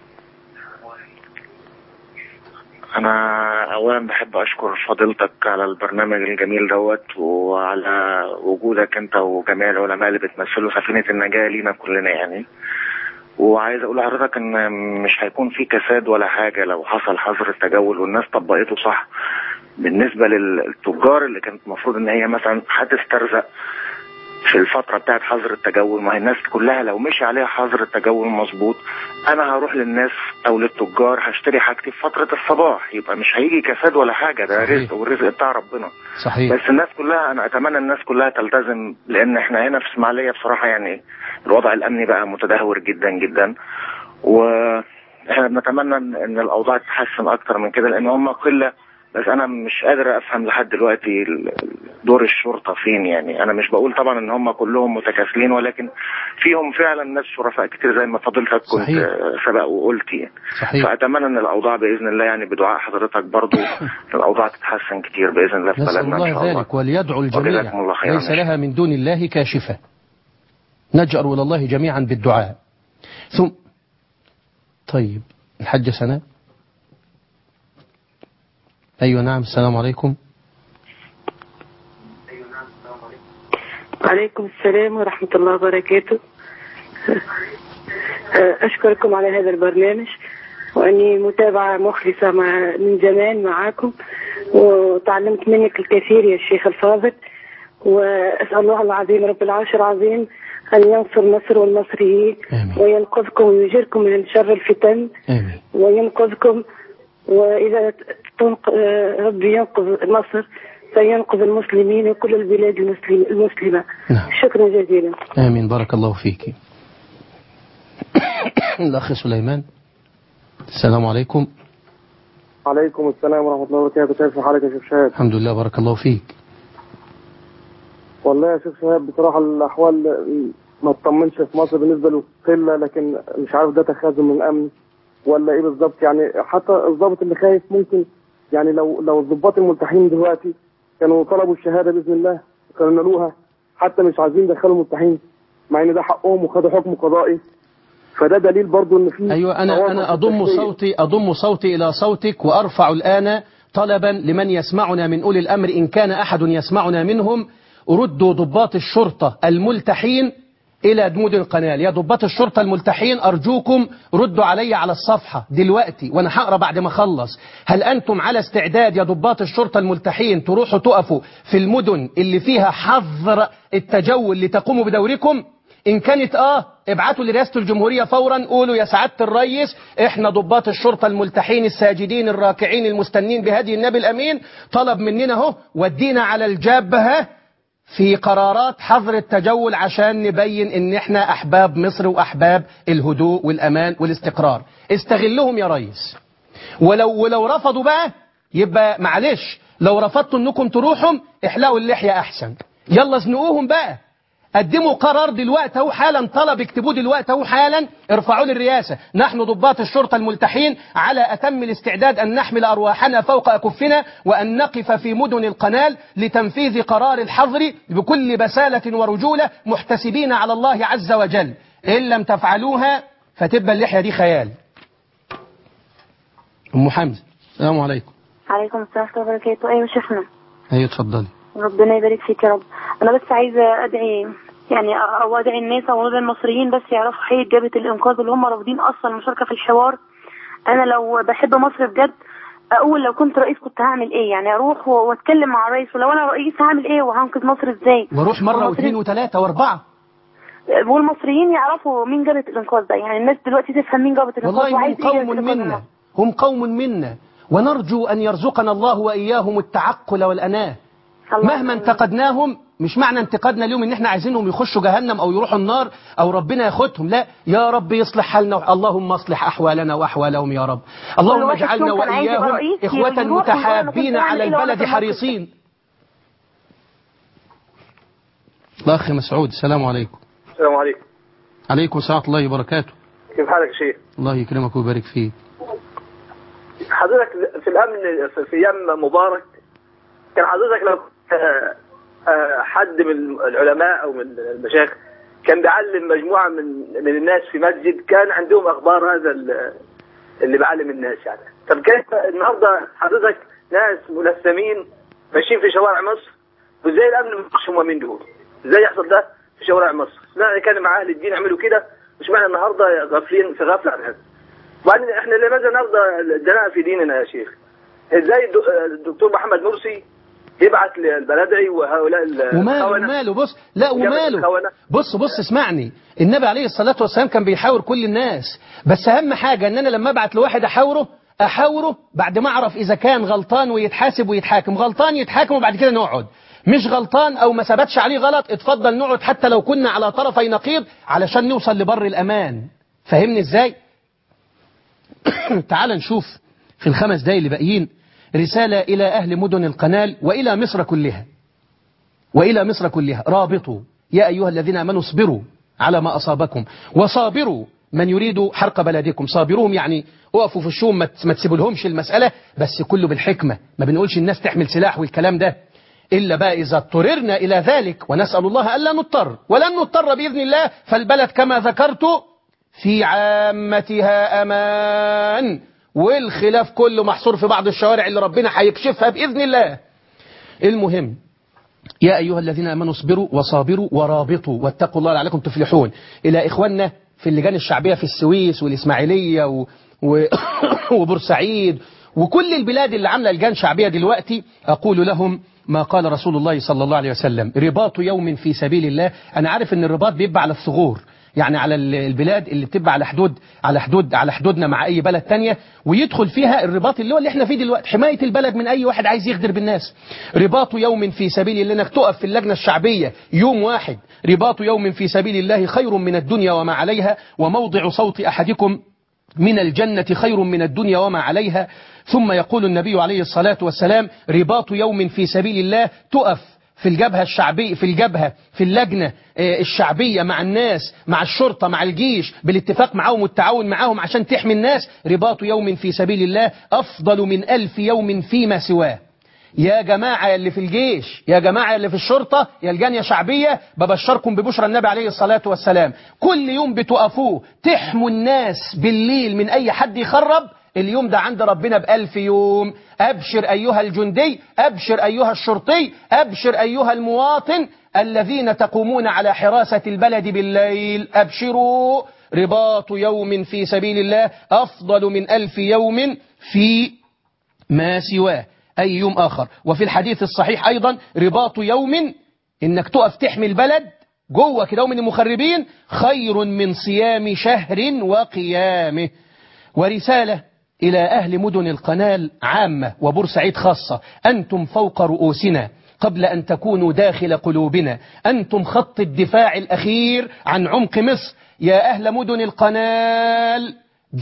أنا أولا بحب أشكر فضيلتك على البرنامج الجميل دوت وعلى وجودك أنت وجميع العلماء اللي بتمثلوا سفينة النجاة لينا كلنا يعني وعايز أقول لحضرتك إن مش هيكون في كساد ولا حاجة لو حصل حظر التجول والناس طبقته صح بالنسبة للتجار اللي كانت المفروض إن هي مثلا هتسترزق في الفترة بتاعت حظر التجول ما هي الناس كلها لو مشي عليها حظر التجول مظبوط انا هروح للناس او للتجار هشتري حاجتي في فترة الصباح يبقى مش هيجي كساد ولا حاجة ده صحيح. رزق والرزق بتاع ربنا صحيح بس الناس كلها انا اتمنى الناس كلها تلتزم لان احنا هنا في اسماعيلية بصراحة يعني الوضع الامني بقى متدهور جدا جدا واحنا بنتمنى ان إن الاوضاع تتحسن اكتر من كده لان هم قلة بس انا مش قادر افهم لحد دلوقتي ال- دور الشرطة فين يعني انا مش بقول طبعا ان هم كلهم متكاسلين ولكن فيهم فعلا ناس شرفاء كتير زي ما فضيلتك كنت صحيح. آه، سبق وقلت يعني صحيح فاتمنى ان الاوضاع باذن الله يعني بدعاء حضرتك برضو الاوضاع تتحسن كتير باذن الله في نسأل بلدنا ان شاء الله الله ذلك وليدعو الجميع وجزاكم الله خيرا. ليس لها من دون الله كاشفة نجأر إلى الله جميعا بالدعاء ثم طيب الحجة سناء أيوة نعم السلام عليكم وعليكم السلام ورحمة الله وبركاته أشكركم على هذا البرنامج وأني متابعة مخلصة مع من زمان معاكم وتعلمت منك الكثير يا شيخ الفاضل وأسأل الله العظيم رب العرش العظيم أن ينصر مصر والمصريين آمين. وينقذكم ويجيركم من شر الفتن آمين وينقذكم وإذا تنق... آه، ربي ينقذ مصر سينقذ المسلمين وكل البلاد المسلم... المسلمة نعم شكرا جزيلا آمين بارك الله فيك الأخ سليمان السلام عليكم عليكم السلام ورحمة الله وبركاته كيف حالك يا شيخ شهاب الحمد لله بارك الله فيك والله يا شيخ شهاب بصراحة الأحوال ما تطمنش في مصر بالنسبة للقلة لكن مش عارف ده تخاذل من الأمن ولا إيه بالظبط يعني حتى الضابط اللي خايف ممكن يعني لو لو الضباط الملتحين دلوقتي كانوا طلبوا الشهادة بإذن الله كانوا نالوها حتى مش عايزين يدخلوا ملتحين مع إن ده حقهم وخدوا حكم قضائي فده دليل برضو إن في أيوة أنا تواصل أنا في أضم التشريع. صوتي أضم صوتي إلى صوتك وأرفع الآن طلبا لمن يسمعنا من أولي الأمر إن كان أحد يسمعنا منهم ردوا ضباط الشرطة الملتحين إلى دمود القنال يا ضباط الشرطة الملتحين أرجوكم ردوا علي على الصفحة دلوقتي وأنا هقرا بعد ما أخلص هل أنتم على استعداد يا ضباط الشرطة الملتحين تروحوا تقفوا في المدن اللي فيها حظر التجول لتقوموا بدوركم إن كانت آه ابعتوا لرئاسة الجمهورية فورا قولوا يا سعادة الريس إحنا ضباط الشرطة الملتحين الساجدين الراكعين المستنين بهدي النبي الأمين طلب مننا اهو ودينا على الجبهة في قرارات حظر التجول عشان نبين ان احنا احباب مصر واحباب الهدوء والامان والاستقرار استغلهم يا ريس ولو ولو رفضوا بقى يبقى معلش لو رفضتوا انكم تروحوا احلقوا اللحية احسن يلا زنقوهم بقى قدموا قرار دلوقتي اهو حالا طلب اكتبوه دلوقتي اهو حالا ارفعوه للرئاسة نحن ضباط الشرطة الملتحين على أتم الاستعداد أن نحمل أرواحنا فوق أكفنا وأن نقف في مدن القنال لتنفيذ قرار الحظر بكل بسالة ورجولة محتسبين على الله عز وجل إن لم تفعلوها فتبقى اللحية دي خيال أم حمزة السلام عليكم عليكم السلام ورحمة الله وبركاته أيوة شيخنا هي اتفضلي ربنا يبارك فيك يا رب أنا بس عايزة أدعي يعني أو أدعي الناس أو ندعي المصريين بس يعرفوا حقيقة جبهة الإنقاذ اللي هم رافضين أصلا المشاركة في الحوار أنا لو بحب مصر بجد اقول لو كنت رئيس كنت هعمل ايه يعني اروح و- واتكلم مع الرئيس ولو انا رئيس هعمل ايه وهنقذ مصر ازاي واروح مرة والمصريين- واثنين وثلاثة واربعة والمصريين يعرفوا مين جابت الانقاذ ده يعني الناس دلوقتي تفهم مين جابت الانقاذ والله هم وعايز ايه قوم الإنقاذ منا ده. هم قوم منا ونرجو أن يرزقنا الله وإياهم التعقل والأناة الله مهما يسلمك. انتقدناهم مش معنى انتقادنا لهم ان احنا عايزينهم يخشوا جهنم او يروحوا النار او ربنا ياخدهم لا يا رب يصلح حالنا اللهم اصلح احوالنا واحوالهم يا رب اللهم واحد اجعلنا فيهم كان عايز يبقى واياهم رئيس، اخوة يروح ويقول أنا متحابين كنت على بعمل إيه وأنا البلد في الموقف ده. حريصين الاخ مسعود السلام عليكم السلام عليكم عليكم السلام ورحمه الله وبركاته كيف حالك يا شيخ الله يكرمك ويبارك فيك حضرتك في الامن في- في ايام مبارك كان حضرتك لو آه، آه، حد من العلماء او من المشايخ كان بيعلم مجموعه من من الناس في مسجد كان عندهم اخبار هذا ال- اللي بيعلم الناس يعني طب كيف النهارده حضرتك ناس ملثمين ماشيين في شوارع مصر وازاي الامن مش هم مين دول؟ ازاي يحصل ده في شوارع مصر؟ اشمعنى كان مع اهل الدين يعملوا كده واشمعنى النهارده غافلين في غفله عن هذا؟ وبعدين احنا لماذا نرضى الدناء في ديننا يا شيخ؟ ازاي الدو- الدكتور محمد مرسي يبعت للبلدعي وهؤلاء ال- وماله الخونة وماله بص لا وجبهة وماله الخونة. بص بص اسمعني النبي عليه الصلاة والسلام كان بيحاور كل الناس بس أهم حاجة أن أنا لما أبعت لواحد أحاوره أحاوره بعد ما أعرف إذا كان غلطان ويتحاسب ويتحاكم غلطان يتحاكم وبعد كده نقعد مش غلطان أو ما ثبتش عليه غلط اتفضل نقعد حتى لو كنا على طرفي نقيض علشان نوصل لبر الأمان فهمني إزاي تعال نشوف في الخمس دقايق اللي باقيين رسالة إلى أهل مدن القنال وإلى مصر كلها وإلى مصر كلها رابطوا يا أيها الذين آمنوا اصبروا على ما أصابكم وصابروا من يريد حرق بلدكم صابروهم يعني اقفوا في الشوم ما ما تسيبولهمش المسألة بس كله بالحكمة ما بنقولش الناس تحمل سلاح والكلام ده إلا بقى إذا اضطررنا إلى ذلك ونسأل الله ألا نضطر ولن نضطر بإذن الله فالبلد كما ذكرت في عامتها أمان والخلاف كله محصور في بعض الشوارع اللي ربنا هيكشفها بإذن الله المهم يا أيها الذين آمنوا اصبروا وصابروا ورابطوا واتقوا الله لعلكم تفلحون إلى إخواننا في اللجان الشعبية في السويس والإسماعيلية و... و... وبورسعيد وكل البلاد اللي عاملة لجان شعبية دلوقتي أقول لهم ما قال رسول الله صلى الله عليه وسلم رباط يوم في سبيل الله أنا عارف أن الرباط بيبقى على الثغور يعني على ال- البلاد اللي بتبقى على حدود على حدود على حدودنا مع اي بلد تانية ويدخل فيها الرباط اللي هو اللي احنا فيه دلوقتي حماية البلد من اي واحد عايز يغدر بالناس رباط يوم في سبيل الله انك تقف في اللجنة الشعبية يوم واحد رباط يوم في سبيل الله خير من الدنيا وما عليها وموضع صوت احدكم من الجنة خير من الدنيا وما عليها ثم يقول النبي عليه الصلاة والسلام رباط يوم في سبيل الله تقف في الجبهة الشعبية في الجبهة في اللجنة آه، الشعبية مع الناس مع الشرطة مع الجيش بالاتفاق معهم والتعاون معهم عشان تحمي الناس رباط يوم في سبيل الله أفضل من ألف يوم فيما سواه يا جماعة اللي في الجيش يا جماعة اللي في الشرطة يا الجانية شعبية ببشركم ببشرى النبي عليه الصلاة والسلام كل يوم بتقفوه تحموا الناس بالليل من أي حد يخرب اليوم ده عند ربنا بألف يوم أبشر أيها الجندي أبشر أيها الشرطي أبشر أيها المواطن الذين تقومون على حراسة البلد بالليل أبشروا رباط يوم في سبيل الله أفضل من ألف يوم في ما سواه أي يوم آخر وفي الحديث الصحيح أيضا رباط يوم إنك تقف تحمي البلد جوه كده من المخربين خير من صيام شهر وقيامه ورسالة إلى أهل مدن القنال عامة وبورسعيد خاصة أنتم فوق رؤوسنا قبل أن تكونوا داخل قلوبنا أنتم خط الدفاع الأخير عن عمق مصر يا أهل مدن القنال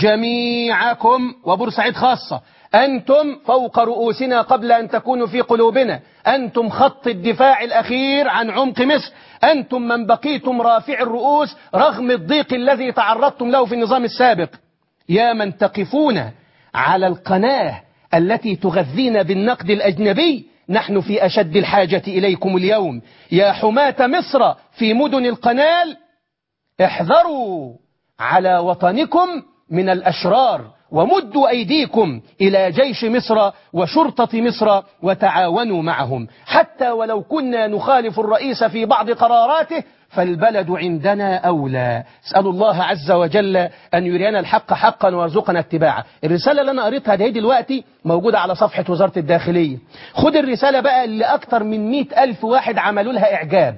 جميعكم وبورسعيد خاصة أنتم فوق رؤوسنا قبل أن تكونوا في قلوبنا أنتم خط الدفاع الأخير عن عمق مصر أنتم من بقيتم رافع الرؤوس رغم الضيق الذي تعرضتم له في النظام السابق يا من تقفون على القناة التي تغذينا بالنقد الأجنبي نحن في أشد الحاجة إليكم اليوم يا حماة مصر في مدن القنال احذروا على وطنكم من الأشرار ومدوا أيديكم إلى جيش مصر وشرطة مصر وتعاونوا معهم حتى ولو كنا نخالف الرئيس في بعض قراراته فالبلد عندنا أولى اسأل الله عز وجل أن يرينا الحق حقا ويرزقنا اتباعه الرسالة اللي أنا قريتها دي دلوقتي موجودة على صفحة وزارة الداخلية خد الرسالة بقى اللي أكتر من مئة ألف واحد عملوا لها إعجاب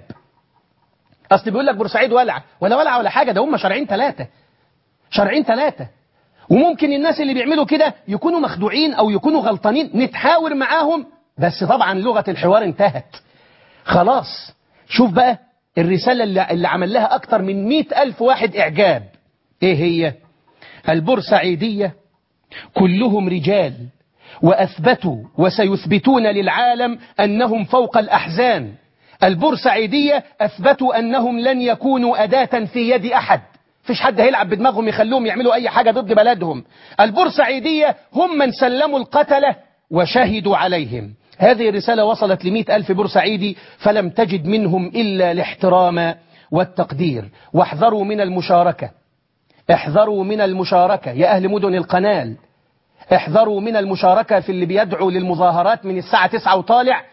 أصل بيقول لك بورسعيد ولع ولا ولع ولا حاجة ده هم شارعين ثلاثة شارعين ثلاثة وممكن الناس اللي بيعملوا كده يكونوا مخدوعين أو يكونوا غلطانين نتحاور معاهم بس طبعا لغة الحوار انتهت خلاص شوف بقى الرسالة اللي, اللي عمل لها أكتر من مئة ألف واحد إعجاب إيه هي البورسعيدية كلهم رجال وأثبتوا وسيثبتون للعالم أنهم فوق الأحزان البورسعيدية أثبتوا أنهم لن يكونوا أداة في يد أحد فيش حد هيلعب بدماغهم يخلوهم يعملوا أي حاجة ضد بلدهم البورسعيدية هم من سلموا القتلة وشهدوا عليهم هذه الرسالة وصلت لمئة ألف بورسعيدي فلم تجد منهم إلا الاحترام والتقدير واحذروا من المشاركة احذروا من المشاركة يا أهل مدن القنال احذروا من المشاركة في اللي بيدعو للمظاهرات من الساعة 9 وطالع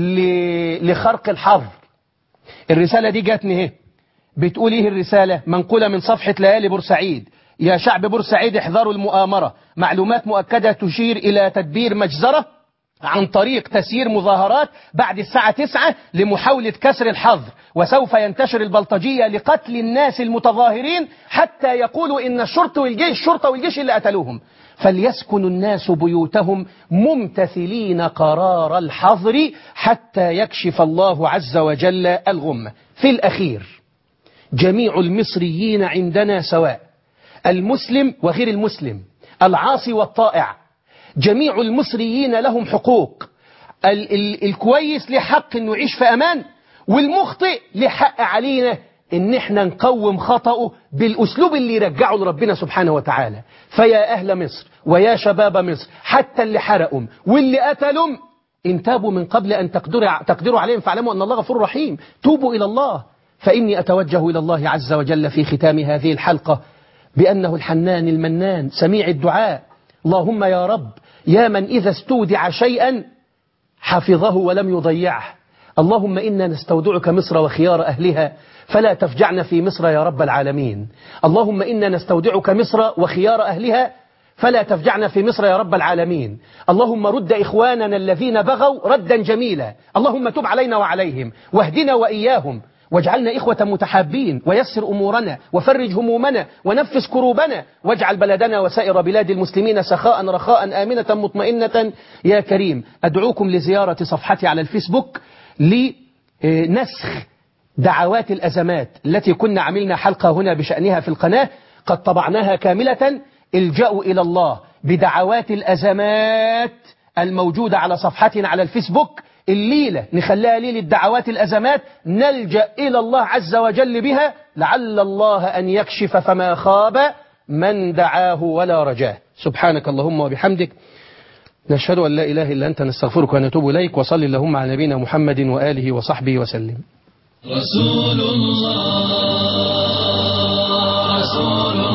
لخرق الحظر الرسالة دي جاتني اهي بتقول ايه الرسالة منقولة من صفحة ليالي بورسعيد يا شعب بورسعيد احذروا المؤامرة معلومات مؤكدة تشير إلى تدبير مجزرة عن طريق تسيير مظاهرات بعد الساعة 9 لمحاولة كسر الحظر وسوف ينتشر البلطجية لقتل الناس المتظاهرين حتى يقولوا إن الشرطة والجيش الشرطة والجيش اللي قتلوهم فليسكن الناس بيوتهم ممتثلين قرار الحظر حتى يكشف الله عز وجل الغمة في الأخير جميع المصريين عندنا سواء المسلم وغير المسلم العاصي والطائع جميع المصريين لهم حقوق ال ال الكويس له حق انه يعيش في امان والمخطئ له حق علينا ان احنا نقوم خطأه بالاسلوب اللي يرجعه لربنا سبحانه وتعالى فيا اهل مصر ويا شباب مصر حتى اللي حرقوا واللي قتلوا ان تابوا من قبل ان تقدروا تقدروا عليهم فاعلموا ان الله غفور رحيم توبوا الى الله فاني اتوجه الى الله عز وجل في ختام هذه الحلقه بانه الحنان المنان سميع الدعاء اللهم يا رب يا من إذا استودع شيئا حفظه ولم يضيعه اللهم إنا نستودعك مصر وخيار أهلها فلا تفجعنا في مصر يا رب العالمين اللهم إنا نستودعك مصر وخيار أهلها فلا تفجعنا في مصر يا رب العالمين اللهم رد إخواننا الذين بغوا ردا جميلا اللهم تب علينا وعليهم واهدنا وإياهم واجعلنا إخوة متحابين ويسر أمورنا وفرج همومنا ونفس كروبنا واجعل بلدنا وسائر بلاد المسلمين سخاء رخاء آمنة مطمئنة يا كريم أدعوكم لزيارة صفحتي على الفيسبوك لنسخ دعوات الأزمات التي كنا عملنا حلقة هنا بشأنها في القناة قد طبعناها كاملة الجأوا إلى الله بدعوات الأزمات الموجودة على صفحتنا على الفيسبوك الليلة نخليها ليلة دعوات الأزمات نلجأ إلى الله عز وجل بها لعل الله أن يكشف فما خاب من دعاه ولا رجاه سبحانك اللهم وبحمدك نشهد أن لا إله إلا أنت نستغفرك ونتوب إليك وصل اللهم على نبينا محمد وآله وصحبه وسلم رسول الله رسول